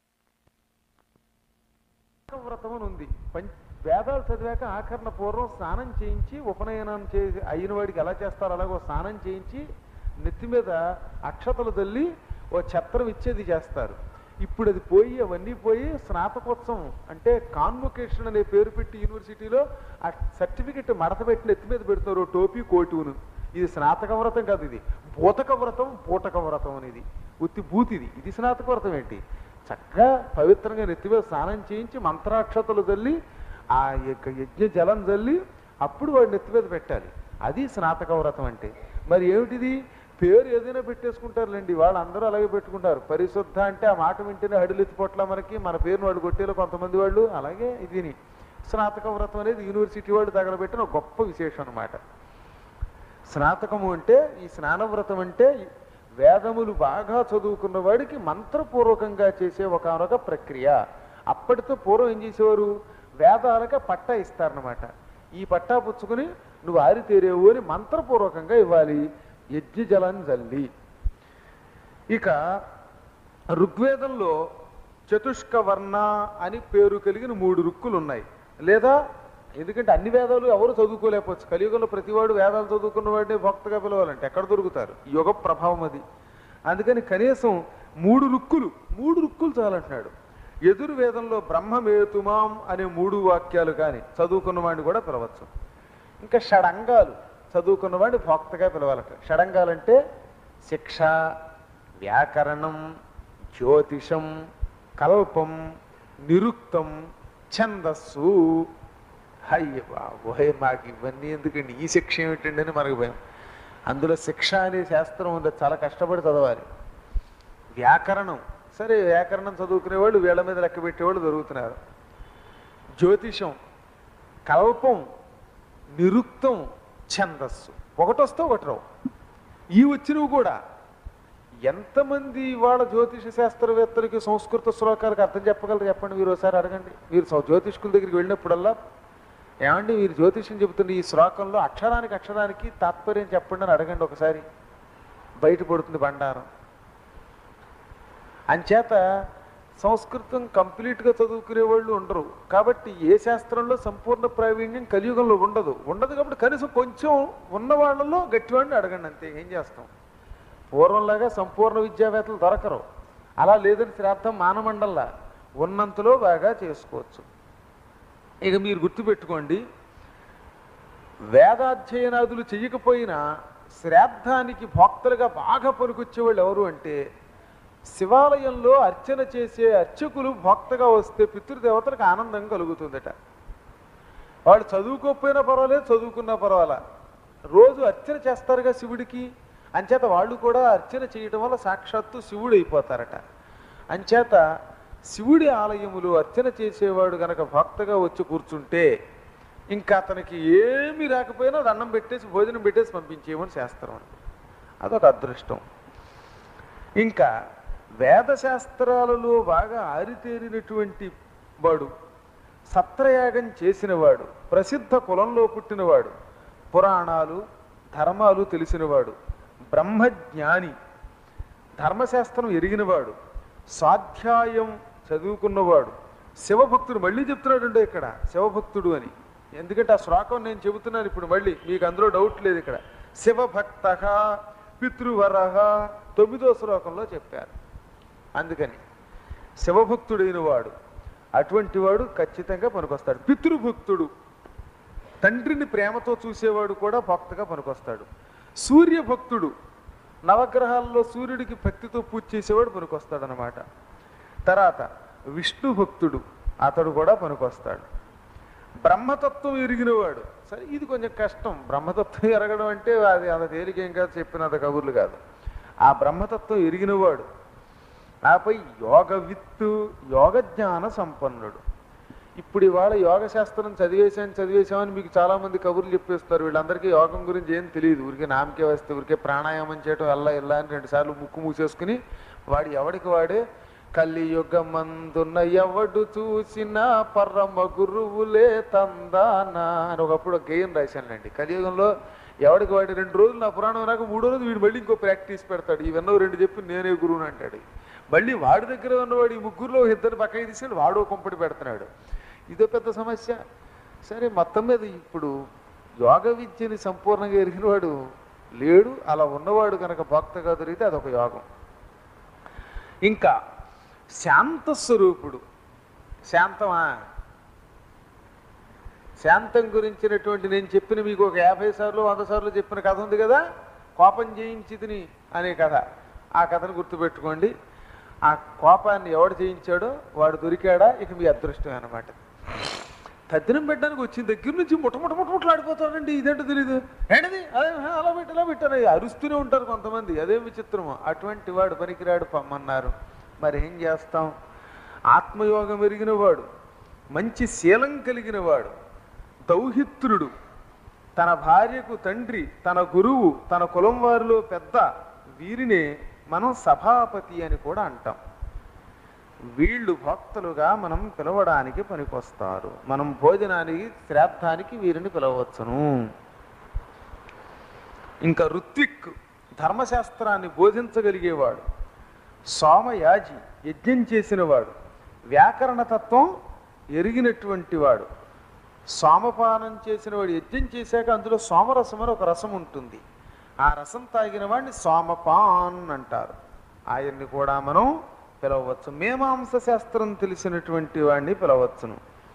వ్రతం అని ఉంది పం- వేదాలు చదివాక ఆఖరణ పూర్వం స్నానం చేయించి ఉపనయనం చేసి అయిన వాడికి ఎలా చేస్తారో అలాగో స్నానం చేయించి నెత్తి మీద అక్షతలు తల్లి ఓ ఛత్రం ఇచ్చేది చేస్తారు ఇప్పుడు అది పోయి అవన్నీ పోయి స్నాతకోత్సవం అంటే కాన్వొకేషన్ అనే పేరు పెట్టి యూనివర్సిటీలో ఆ సర్టిఫికెట్ మడత పెట్టి నెత్తి మీద పెడుతున్నారు ఓ టోపీ కోటును ఇది స్నాతక వ్రతం కాదు ఇది పూతక వ్రతం పూటక వ్రతం అనేది ఉత్తి బూతిది ఇది స్నాతక వ్రతం ఏంటి చక్కగా పవిత్రంగా నెత్తి మీద స్నానం చేయించి మంత్రాక్షతలు చల్లి ఆ యొక్క యజ్ఞ జలం చల్లి అప్పుడు వాడు నెత్తి మీద పెట్టాలి అది స్నాతక వ్రతం అంటే మరి ఏమిటిది పేరు ఏదైనా పెట్టేసుకుంటారులేండి వాళ్ళు అందరూ అలాగే పెట్టుకుంటారు పరిశుద్ధ అంటే ఆ మాట వింటేనే హడిలు ఎత్తిపోట్ల మనకి మన పేరును వాళ్ళు కొట్టేలో కొంతమంది వాళ్ళు అలాగే ఇదిని స్నాతక వ్రతం అనేది యూనివర్సిటీ వాళ్ళు తగలబెట్టిన ఒక గొప్ప విశేషం అన్నమాట స్నాతకము అంటే ఈ స్నానవ్రతం అంటే వేదములు బాగా చదువుకున్న వాడికి మంత్రపూర్వకంగా చేసే ఒకనొక ప్రక్రియ అప్పటితో పూర్వం ఏం చేసేవారు వేదాలకే పట్టా ఇస్తారనమాట ఈ పట్టా పుచ్చుకుని నువ్వు ఆరితేరేవు అని మంత్రపూర్వకంగా ఇవ్వాలి యజ్ఞ జలాన్ని జల్లి ఇక ఋగ్వేదంలో చతుష్క వర్ణ అని పేరు కలిగిన మూడు రుక్కులు ఉన్నాయి లేదా ఎందుకంటే అన్ని వేదాలు ఎవరు చదువుకోలేకపోవచ్చు కలియుగంలో ప్రతివాడు వేదాలు చదువుకున్న వాడిని భక్తగా పిలవాలంటే ఎక్కడ దొరుకుతారు ఈ యుగ ప్రభావం అది అందుకని కనీసం మూడు రుక్కులు మూడు రుక్కులు చాలంటున్నాడు ఎదురు వేదంలో బ్రహ్మమేతుమాం అనే మూడు వాక్యాలు కానీ చదువుకున్న వాడిని కూడా పిలవచ్చు ఇంకా షడంగాలు చదువుకున్నవాడిని భక్తగా పిలవాలట షడంగాలంటే శిక్ష వ్యాకరణం జ్యోతిషం కల్పం నిరుక్తం ఛందస్సు అయ్య బాబోయ్ మాకు ఇవన్నీ ఎందుకండి ఈ శిక్ష ఏమిటండి అని మనకు భయం అందులో శిక్ష అనే శాస్త్రం ఉంది అది చాలా కష్టపడి చదవాలి వ్యాకరణం సరే వ్యాకరణం చదువుకునే వాళ్ళు వీళ్ళ మీద లెక్క పెట్టేవాళ్ళు దొరుకుతున్నారు జ్యోతిషం కల్పం నిరుక్తం ఛందస్సు ఒకటి వస్తే ఒకటి రావు ఈ వచ్చినవి కూడా ఎంతమంది వాళ్ళ జ్యోతిష శాస్త్రవేత్తలకి సంస్కృత శ్లోకాలకు అర్థం చెప్పగలరు చెప్పండి మీరు ఒకసారి అడగండి మీరు సౌ- జ్యోతిష్కుల దగ్గరికి వెళ్ళినప్పుడల్లా ఏమండి మీరు జ్యోతిష్యం చెబుతున్న ఈ శ్లోకంలో అక్షరానికి అక్షరానికి తాత్పర్యం చెప్పండి అని అడగండి ఒకసారి బయటపడుతుంది బండారం అంచేత సంస్కృతం కంప్లీట్గా చదువుకునే వాళ్ళు ఉండరు కాబట్టి ఏ శాస్త్రంలో సంపూర్ణ ప్రావీణ్యం కలియుగంలో ఉండదు ఉండదు కాబట్టి కనీసం కొంచెం ఉన్న వాళ్ళలో గట్టివాడిని అడగండి అంతే ఏం చేస్తాం పూర్వంలాగా సంపూర్ణ విద్యావేత్తలు దొరకరు అలా లేదని శ్రాద్ధం మానమండల్లా ఉన్నంతలో బాగా చేసుకోవచ్చు ఇక మీరు గుర్తుపెట్టుకోండి వేదాధ్యయనాదులు చెయ్యకపోయినా శ్రాద్ధానికి భక్తులుగా బాగా పనికొచ్చేవాళ్ళు ఎవరు అంటే శివాలయంలో అర్చన చేసే అర్చకులు భక్తగా వస్తే పితృదేవతలకు ఆనందం కలుగుతుందట వాళ్ళు చదువుకోకపోయినా పర్వాలేదు చదువుకున్నా పర్వాలా రోజు అర్చన చేస్తారుగా శివుడికి అంచేత వాళ్ళు కూడా అర్చన చేయడం వల్ల సాక్షాత్తు శివుడు అయిపోతారట అంచేత శివుడి ఆలయములో అర్చన చేసేవాడు గనక భక్తగా వచ్చి కూర్చుంటే ఇంకా అతనికి ఏమీ రాకపోయినా దండం పెట్టేసి భోజనం పెట్టేసి పంపించేయమని శాస్త్రం అని అదొక అదృష్టం ఇంకా వేద శాస్త్రాలలో బాగా ఆరితేరినటువంటి వాడు సత్రయాగం చేసినవాడు ప్రసిద్ధ కులంలో పుట్టినవాడు పురాణాలు ధర్మాలు తెలిసినవాడు బ్రహ్మజ్ఞాని ధర్మశాస్త్రం ఎరిగినవాడు స్వాధ్యాయం చదువుకున్నవాడు శివభక్తుడు మళ్ళీ చెప్తున్నాడు ఇక్కడ శివభక్తుడు అని ఎందుకంటే ఆ శ్లోకం నేను చెబుతున్నాను ఇప్పుడు మళ్ళీ మీకు అందులో డౌట్ లేదు ఇక్కడ శివభక్త పితృవరహ తొమ్మిదో శ్లోకంలో చెప్పారు అందుకని శివభక్తుడైన వాడు అటువంటి వాడు ఖచ్చితంగా పనికొస్తాడు పితృభక్తుడు తండ్రిని ప్రేమతో చూసేవాడు కూడా భక్తగా పనికొస్తాడు సూర్యభక్తుడు నవగ్రహాల్లో సూర్యుడికి భక్తితో పూజ చేసేవాడు పనికొస్తాడు అనమాట తర్వాత విష్ణు భక్తుడు అతడు కూడా పనికొస్తాడు బ్రహ్మతత్వం ఎరిగినవాడు సరే ఇది కొంచెం కష్టం బ్రహ్మతత్వం ఎరగడం అంటే అది అంత తేలికేం కాదు చెప్పినంత కబుర్లు కాదు ఆ బ్రహ్మతత్వం ఎరిగినవాడు ఆపై యోగ విత్తు యోగ జ్ఞాన సంపన్నుడు ఇప్పుడు ఇవాళ యోగ శాస్త్రం చదివేశాను చదివేశామని మీకు చాలా మంది కబుర్లు చెప్పేస్తారు వీళ్ళందరికీ యోగం గురించి ఏం తెలియదు ఊరికే నామకే వస్తే ఊరికే ప్రాణాయామం చేయటం వెళ్ళ వెళ్ళ అని రెండుసార్లు ముక్కు మూసేసుకుని వాడు ఎవడికి వాడే కలియుగమందున్న ఎవడు చూసినా పరమ గురువులే తందానా అని ఒకప్పుడు ఒక గేయం రాశానండి కలియుగంలో ఎవడికి వాడి రెండు రోజులు నా పురాణం రాక మూడో రోజు వీడు మళ్ళీ ఇంకో ప్రాక్టీస్ పెడతాడు ఇవన్నో రెండు చెప్పి నేనే గురువుని అంటాడు మళ్ళీ వాడి దగ్గర ఉన్నవాడు ఈ ముగ్గురులో ఇద్దరు పక్కకి తీసుకెళ్ళి వాడో కొంపటి పెడుతున్నాడు ఇదో పెద్ద సమస్య సరే మొత్తం మీద ఇప్పుడు యోగ విద్యని సంపూర్ణంగా ఎరిగినవాడు లేడు అలా ఉన్నవాడు కనుక భక్తగా దొరికితే అదొక యోగం ఇంకా శాంత స్వరూపుడు శాంతమా శాంతం గురించినటువంటి నేను చెప్పిన మీకు ఒక యాభై సార్లు వంద సార్లు చెప్పిన కథ ఉంది కదా కోపం జయించితిని అనే కథ ఆ కథను గుర్తుపెట్టుకోండి ఆ కోపాన్ని ఎవడు జయించాడో వాడు దొరికాడా ఇక మీ అదృష్టం అన్నమాట తద్దినం పెట్టడానికి వచ్చిన దగ్గర నుంచి ముట్టముట్ట ముట్టముట్లు ఆడిపోతాడండి ఇదేంటో తెలీదు ఏంటది అదే హా, అలా పెట్టి అలా పెట్టారు అరుస్తూనే ఉంటారు కొంతమంది అదేం విచిత్రమో అటువంటి వాడు పనికిరాడు పమ్మన్నారు మరి ఏం చేస్తాం ఆత్మయోగం ఎరిగిన వాడు మంచి శీలం కలిగిన వాడు దౌహిత్రుడు తన భార్యకు తండ్రి తన గురువు తన కులం వారిలో పెద్ద వీరినే మనం సభాపతి అని కూడా అంటాం వీళ్ళు భక్తులుగా మనం పిలవడానికి పనికొస్తారు మనం భోజనానికి శ్రాద్ధానికి వీరిని పిలవచ్చును ఇంకా ఋత్విక్ ధర్మశాస్త్రాన్ని బోధించగలిగేవాడు సోమయాజి యజ్ఞం చేసినవాడు వ్యాకరణతత్వం ఎరిగినటువంటి వాడు సోమపానం చేసిన వాడు యజ్ఞం చేశాక అందులో సోమరసం అని ఒక రసం ఉంటుంది ఆ రసం తాగిన వాడిని సోమపాన్ అంటారు ఆయన్ని కూడా మనం పిలవచ్చు మీమాంస శాస్త్రం తెలిసినటువంటి వాడిని పిలవచ్చును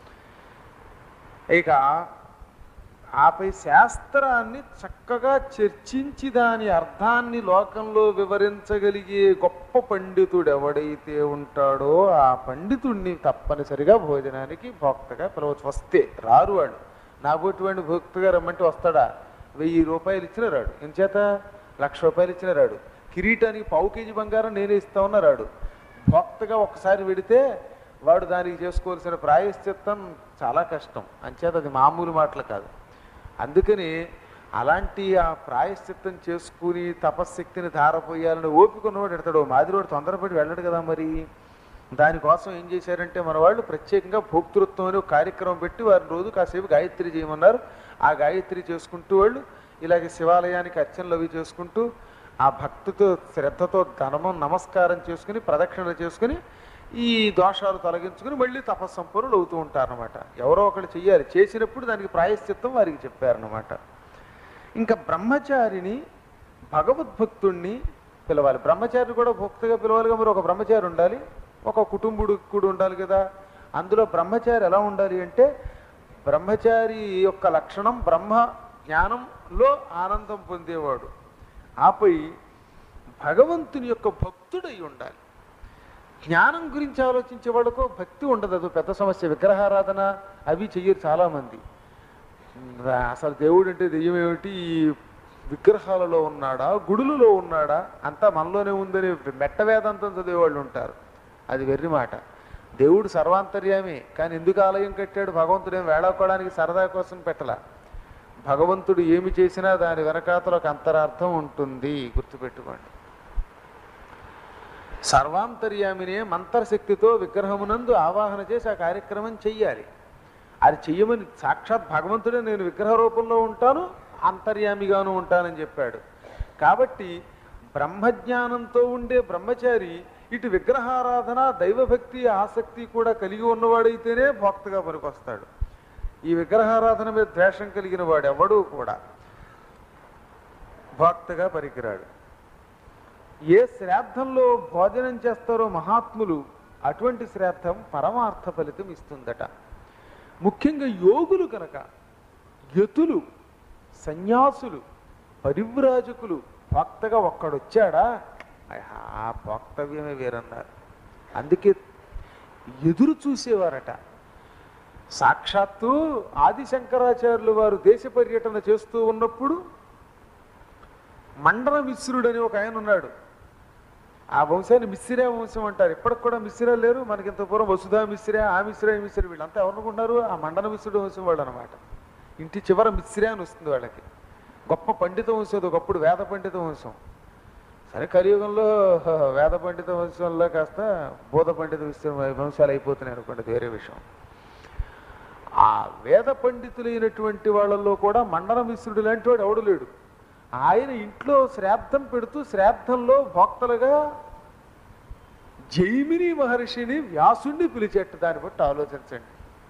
ఇక ఆపై శాస్త్రాన్ని చక్కగా చర్చించి దాని అర్థాన్ని లోకంలో వివరించగలిగే గొప్ప పండితుడు ఎవడైతే ఉంటాడో ఆ పండితుడిని తప్పనిసరిగా భోజనానికి భోక్తగా పిలవచ్చు వస్తే రారు వాడు నాబోటి వాడిని భక్తిగా రమ్మంటే వస్తాడా వెయ్యి రూపాయలు ఇచ్చిన రాడు ఎంచేత లక్ష రూపాయలు ఇచ్చిన రాడు కిరీటానికి పావు కేజీ బంగారం నేనే ఇస్తా ఉన్నా రాడు భక్తగా ఒక్కసారి వెడితే వాడు దానికి చేసుకోవాల్సిన ప్రాయశ్చిత్తం చాలా కష్టం అంచేత అది మామూలు మాటలు కాదు అందుకని అలాంటి ఆ ప్రాయశ్చిత్తం చేసుకుని తపశ్శక్తిని ధారపోయాలని ఓపికన్నవాడు ఎడతాడు మాదిరివాడు తొందరపడి వెళ్ళడు కదా మరి దానికోసం ఏం చేశారంటే మన వాళ్ళు ప్రత్యేకంగా భోక్తృత్వం అని ఒక కార్యక్రమం పెట్టి వారిని రోజు కాసేపు గాయత్రి చేయమన్నారు ఆ గాయత్రి చేసుకుంటూ వాళ్ళు ఇలాగే శివాలయానికి అర్చనలు అవి చేసుకుంటూ ఆ భక్తితో శ్రద్ధతో ధనమం నమస్కారం చేసుకుని ప్రదక్షిణలు చేసుకుని ఈ దోషాలు తొలగించుకుని మళ్ళీ తపస్సంపన్నులు అవుతూ ఉంటారన్నమాట ఎవరో ఒకరు చెయ్యాలి చేసినప్పుడు దానికి ప్రాయశ్చిత్తం వారికి చెప్పారన్నమాట ఇంకా బ్రహ్మచారిని భగవద్భక్తుణ్ణి పిలవాలి బ్రహ్మచారిని కూడా భక్తిగా పిలవాలిగా మరి ఒక బ్రహ్మచారి ఉండాలి ఒక కుటుంబుడు కూడా ఉండాలి కదా అందులో బ్రహ్మచారి ఎలా ఉండాలి అంటే బ్రహ్మచారి యొక్క లక్షణం బ్రహ్మ జ్ఞానంలో ఆనందం పొందేవాడు ఆపై భగవంతుని యొక్క భక్తుడై ఉండాలి జ్ఞానం గురించి ఆలోచించే వాళ్ళకు భక్తి ఉండదు అది పెద్ద సమస్య విగ్రహారాధన అవి చెయ్యరు చాలామంది అసలు దేవుడు అంటే దెయ్యం ఏమిటి ఈ విగ్రహాలలో ఉన్నాడా గుడులలో ఉన్నాడా అంతా మనలోనే ఉందని మెట్ట వేదాంతం చదివేవాళ్ళు ఉంటారు అది వెర్రి మాట దేవుడు సర్వాంతర్యామే కానీ ఎందుకు ఆలయం కట్టాడు భగవంతుడు ఏం వేళాకోవడానికి సరదా కోసం పెట్టలా భగవంతుడు ఏమి చేసినా దాని వెనకాతల ఒక అంతరార్థం ఉంటుంది గుర్తుపెట్టుకోండి సర్వాంతర్యామినే మంత్రశక్తితో విగ్రహమునందు ఆవాహన చేసి ఆ కార్యక్రమం చెయ్యాలి అది చెయ్యమని సాక్షాత్ భగవంతుడే నేను విగ్రహ రూపంలో ఉంటాను అంతర్యామిగాను ఉంటానని చెప్పాడు కాబట్టి బ్రహ్మజ్ఞానంతో ఉండే బ్రహ్మచారి ఇటు విగ్రహారాధన దైవభక్తి ఆసక్తి కూడా కలిగి ఉన్నవాడైతేనే భక్తగా పనికొస్తాడు ఈ విగ్రహారాధన మీద ద్వేషం కలిగిన వాడు ఎవడూ కూడా భక్తగా పనికిరాడు ఏ శ్రాద్ధంలో భోజనం చేస్తారో మహాత్ములు అటువంటి శ్రాద్ధం పరమార్థ ఫలితం ఇస్తుందట ముఖ్యంగా యోగులు కనుక యతులు సన్యాసులు పరివ్రాజకులు భక్తగా ఒక్కడొచ్చాడా ఆ భక్తవ్యమే వేరన్నారు అందుకే ఎదురు చూసేవారట సాక్షాత్తు ఆదిశంకరాచార్యులు వారు దేశ పర్యటన చేస్తూ ఉన్నప్పుడు మండల మిశ్రుడు అని ఒక ఆయన ఉన్నాడు ఆ వంశాన్ని మిశ్రా వంశం అంటారు ఇప్పటికి కూడా మిశ్రా లేరు మనకి ఇంత పూర్వం వసుధా మిశ్రా ఆ మిశ్రా ఈ మిశ్రా వీళ్ళంతా ఎవరనుకున్నారు ఆ మండల మిశ్రుడు వంశం వాళ్ళు అనమాట ఇంటి చివర మిశ్రా అని వస్తుంది వాళ్ళకి గొప్ప పండిత వంశం అది ఒకప్పుడు వేద పండిత వంశం సరే కలియుగంలో హ, వేద పండిత వంశంలో కాస్త బోధ పండిత విశ్వ వంశాలు అయిపోతున్నాయి అనుకోండి అది వేరే విషయం ఆ వేద పండితులైనటువంటి వాళ్ళల్లో కూడా మండల మిశ్రుడు లాంటి వాడు ఎవడు లేడు ఆయన ఇంట్లో శ్రాద్ధం పెడుతూ శ్రాద్ధంలో భోక్తలుగా జైమిని మహర్షిని వ్యాసుణ్ణి పిలిచేట దాన్ని బట్టి ఆలోచించండి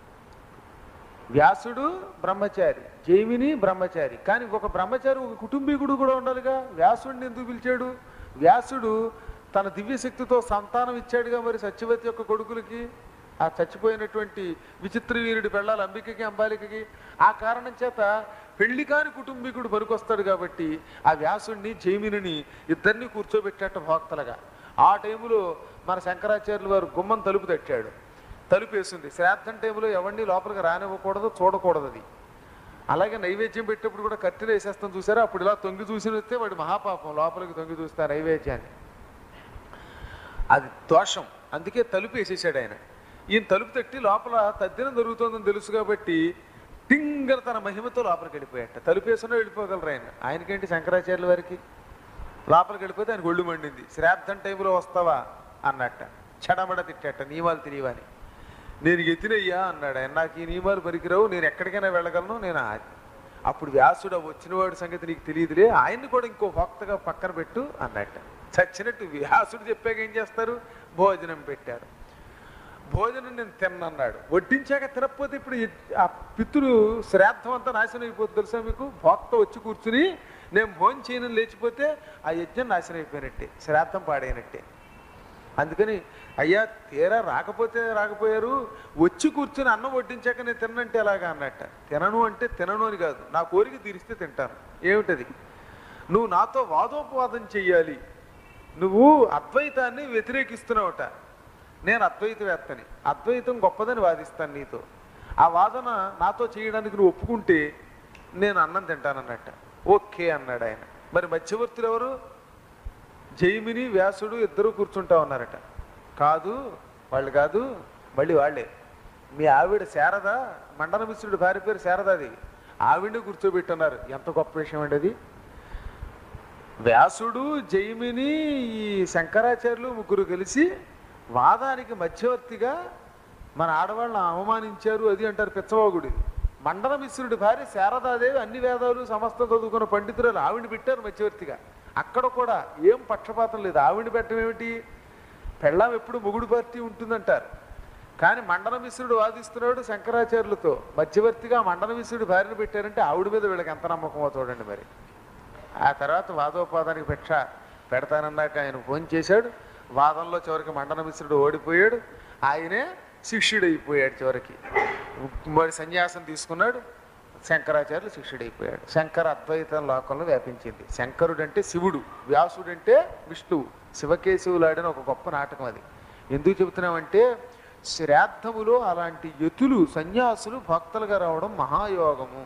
వ్యాసుడు బ్రహ్మచారి జైమిని బ్రహ్మచారి కానీ ఒక బ్రహ్మచారి ఒక కుటుంబీకుడు కూడా ఉండాలిగా వ్యాసుడిని ఎందుకు పిలిచాడు వ్యాసుడు తన దివ్యశక్తితో సంతానం ఇచ్చాడుగా మరి సత్యవతి యొక్క కొడుకులకి ఆ చచ్చిపోయినటువంటి విచిత్ర వీరుడి పెళ్ళాలి అంబికకి అంబాలికకి ఆ కారణం చేత పెళ్లి కాని కుటుంబీకుడు పనికొస్తాడు కాబట్టి ఆ వ్యాసుడిని జైమిని ఇద్దరిని కూర్చోబెట్టాట భోక్తలుగా ఆ టైంలో మన శంకరాచార్యులు వారు గుమ్మం తలుపు తట్టాడు తలుపు వేసింది శ్రాద్ధం టైంలో ఎవరిని లోపలికి రానివ్వకూడదు చూడకూడదు అది అలాగే నైవేద్యం పెట్టేప్పుడు కూడా కత్తిలో వేసేస్తాం చూసారా అప్పుడు ఇలా తొంగి చూసి వస్తే వాడి మహాపాపం లోపలికి తొంగి చూస్తే ఆ నైవేద్యాన్ని అది దోషం అందుకే తలుపు వేసేసాడు ఆయన ఈయన తలుపు తట్టి లోపల తద్దినం జరుగుతుందని తెలుసు కాబట్టి టింగర్ తన మహిమతో లోపలికి వెళ్ళిపోయాట తలుపు వేసుకున్నా వెళ్ళిపోగలరు ఆయన ఆయనకేంటి శంకరాచార్యుల వారికి లోపలికి వెళ్ళిపోతే ఆయన ఒళ్ళు మండింది శ్రాద్ధం టైంలో వస్తావా అన్నట్ట చెడమడ తిట్టట నియమాలు తెలియవని నేను ఎత్తినయ్యా అన్నాడు ఆయన నాకు ఈ నియమాలు పనికిరావు నేను ఎక్కడికైనా వెళ్ళగలను నేను ఆ- అప్పుడు వ్యాసుడు వచ్చినవాడి సంగతి నీకు తెలియదులే ఆయన్ని కూడా ఇంకో భక్తగా పక్కన పెట్టు అన్నట్ట చచ్చినట్టు వ్యాసుడు చెప్పాక ఏం చేస్తారు భోజనం పెట్టారు భోజనం నేను తిన్నన్నాడు వడ్డించాక తినకపోతే ఇప్పుడు ఈ- ఆ పిత్తులు శ్రాద్ధం అంతా నాశనం అయిపోతుంది తెలుసా మీకు భోక్త వచ్చి కూర్చుని నేను భోజనం చేయను లేచిపోతే ఆ యజ్ఞం నాశనం అయిపోయినట్టే శ్రాద్ధం పాడైనట్టే అందుకని అయ్యా తీరా రాకపోతే రాకపోయారు వచ్చి కూర్చుని అన్నం వడ్డించాక నేను తిన్నంటే ఎలాగా అన్నట్ట తినను అంటే తినను అని కాదు నా కోరిక తీరిస్తే తింటాను ఏమిటది నువ్వు నాతో వాదోపవాదం చెయ్యాలి నువ్వు అద్వైతాన్ని వ్యతిరేకిస్తున్నావుట నేను అద్వైతవేత్తని అద్వైతం గొప్పదని వాదిస్తాను నీతో ఆ వాదన నాతో చేయడానికి నువ్వు ఒప్పుకుంటే నేను అన్నం తింటానన్నట్ట ఓకే అన్నాడు ఆయన మరి మధ్యవర్తులు ఎవరు జైమిని వ్యాసుడు ఇద్దరు కూర్చుంటా ఉన్నారట కాదు వాళ్ళు కాదు మళ్ళీ వాళ్ళే మీ ఆవిడ శారద మండల మిశ్రుడి భార్య పేరు శారదాది ఆవిడ్ని కూర్చోబెట్టున్నారు ఎంత గొప్ప విషయం అండి అది వ్యాసుడు జైమిని ఈ శంకరాచార్యులు ముగ్గురు కలిసి వాదానికి మధ్యవర్తిగా మన ఆడవాళ్ళని అవమానించారు అది అంటారు పిచ్చవాగుడి మండల మిశ్రుడి భార్య శారదాదేవి అన్ని వేదాలు సమస్తం చదువుకున్న పండితురాలు ఆవిడ పెట్టారు మధ్యవర్తిగా అక్కడ కూడా ఏం పక్షపాతం లేదు ఆవిడ పెట్టడం ఏమిటి పెళ్ళాం ఎప్పుడు మొగుడు పార్టీ ఉంటుందంటారు కానీ మండల మిశ్రుడు వాదిస్తున్నాడు శంకరాచార్యులతో మధ్యవర్తిగా మండల మిశ్రుడి భార్యను పెట్టారంటే ఆవిడ మీద వీళ్ళకి ఎంత నమ్మకమో చూడండి మరి ఆ తర్వాత వాదోపాదానికి భిక్ష పెడతానన్నాక ఆయన ఫోన్ చేశాడు వాదంలో చివరికి మండన మిశ్రుడు ఓడిపోయాడు ఆయనే శిష్యుడు అయిపోయాడు చివరికి మరి సన్యాసం తీసుకున్నాడు శంకరాచార్యులు శిష్యుడైపోయాడు శంకర అద్వైతం లోకంలో వ్యాపించింది శంకరుడు అంటే శివుడు వ్యాసుడు అంటే విష్ణువు శివకేశవులాడిన ఒక గొప్ప నాటకం అది ఎందుకు చెబుతున్నామంటే శ్రాద్ధములో అలాంటి యతులు సన్యాసులు భక్తులుగా రావడం మహాయోగము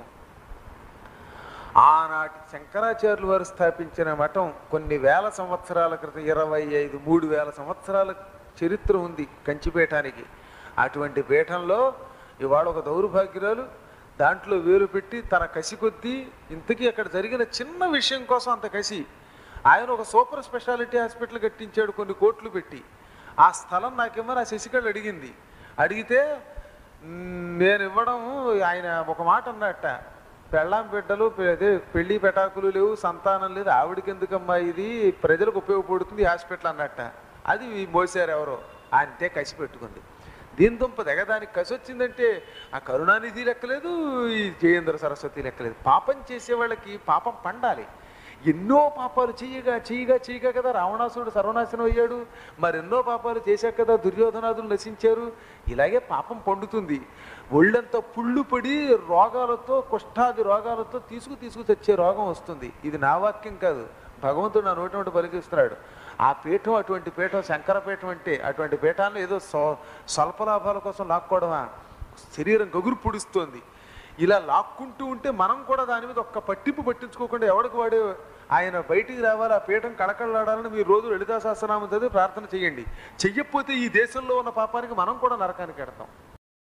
ఆనాటి శంకరాచార్యులు వారు స్థాపించిన మఠం కొన్ని వేల సంవత్సరాల క్రితం ఇరవై ఐదు మూడు వేల సంవత్సరాల చరిత్ర ఉంది కంచిపీఠానికి అటువంటి పీఠంలో ఇవాళ ఒక దౌర్భాగ్యురాలు దాంట్లో వేలు పెట్టి తన కసి కొద్దీ ఇంతకీ అక్కడ జరిగిన చిన్న విషయం కోసం అంత కసి ఆయన ఒక సూపర్ స్పెషాలిటీ హాస్పిటల్ కట్టించాడు కొన్ని కోట్లు పెట్టి ఆ స్థలం నాకేమో ఆ శశికళ అడిగింది అడిగితే "మ్, నేను ఇవ్వడం ఆయన ఒక మాట అన్నట్ట పెళ్ళాం బిడ్డలు పె- అదే పెళ్లి పెటాకులు లేవు సంతానం లేదు ఆవిడకి ఎందుకమ్మా ఇది ప్రజలకు ఉపయోగపడుతుంది ఈ హాస్పిటల్ అన్నట్ట అది మోసారు ఎవరో అంతే కసి పెట్టుకుంది దీని దుంప తెగదానికి కసి వచ్చిందంటే ఆ కరుణానిధి లెక్కలేదు ఈ జయేంద్ర సరస్వతి లెక్కలేదు పాపం చేసే వాళ్ళకి పాపం పండాలి ఎన్నో పాపాలు చేయగా చేయగా చేయగా కదా రావణాసురుడు సర్వనాశనం అయ్యాడు మరెన్నో పాపాలు చేశాక కదా దుర్యోధనాదులు నశించారు ఇలాగే పాపం పండుతుంది ఒళ్ళంతా పుళ్ళు పడి రోగాలతో కుష్ఠాది రోగాలతో తీసుకు తీసుకు తెచ్చే రోగం వస్తుంది ఇది నా వాక్యం కాదు భగవంతుడు నా నోటి నోటి పలికిస్తున్నాడు ఆ పీఠం అటువంటి పీఠం శంకర పీఠం అంటే అటువంటి పీఠాన్ని ఏదో స్వ- స్వల్ప లాభాల కోసం లాక్కోవడమా శరీరం గగురు పుడుస్తోంది ఇలా లాక్కుంటూ ఉంటే మనం కూడా దాని మీద ఒక్క పట్టింపు పట్టించుకోకుండా ఎవడికి వాడే ఆయన బయటికి రావాలి ఆ పీఠం కళకళలాడాలని మీరు రోజు లలితా సహస్రనామం చదివి ప్రార్థన చేయండి చెయ్యకపోతే ఈ దేశంలో ఉన్న పాపానికి మనం కూడా నరకానికి ఎడతాం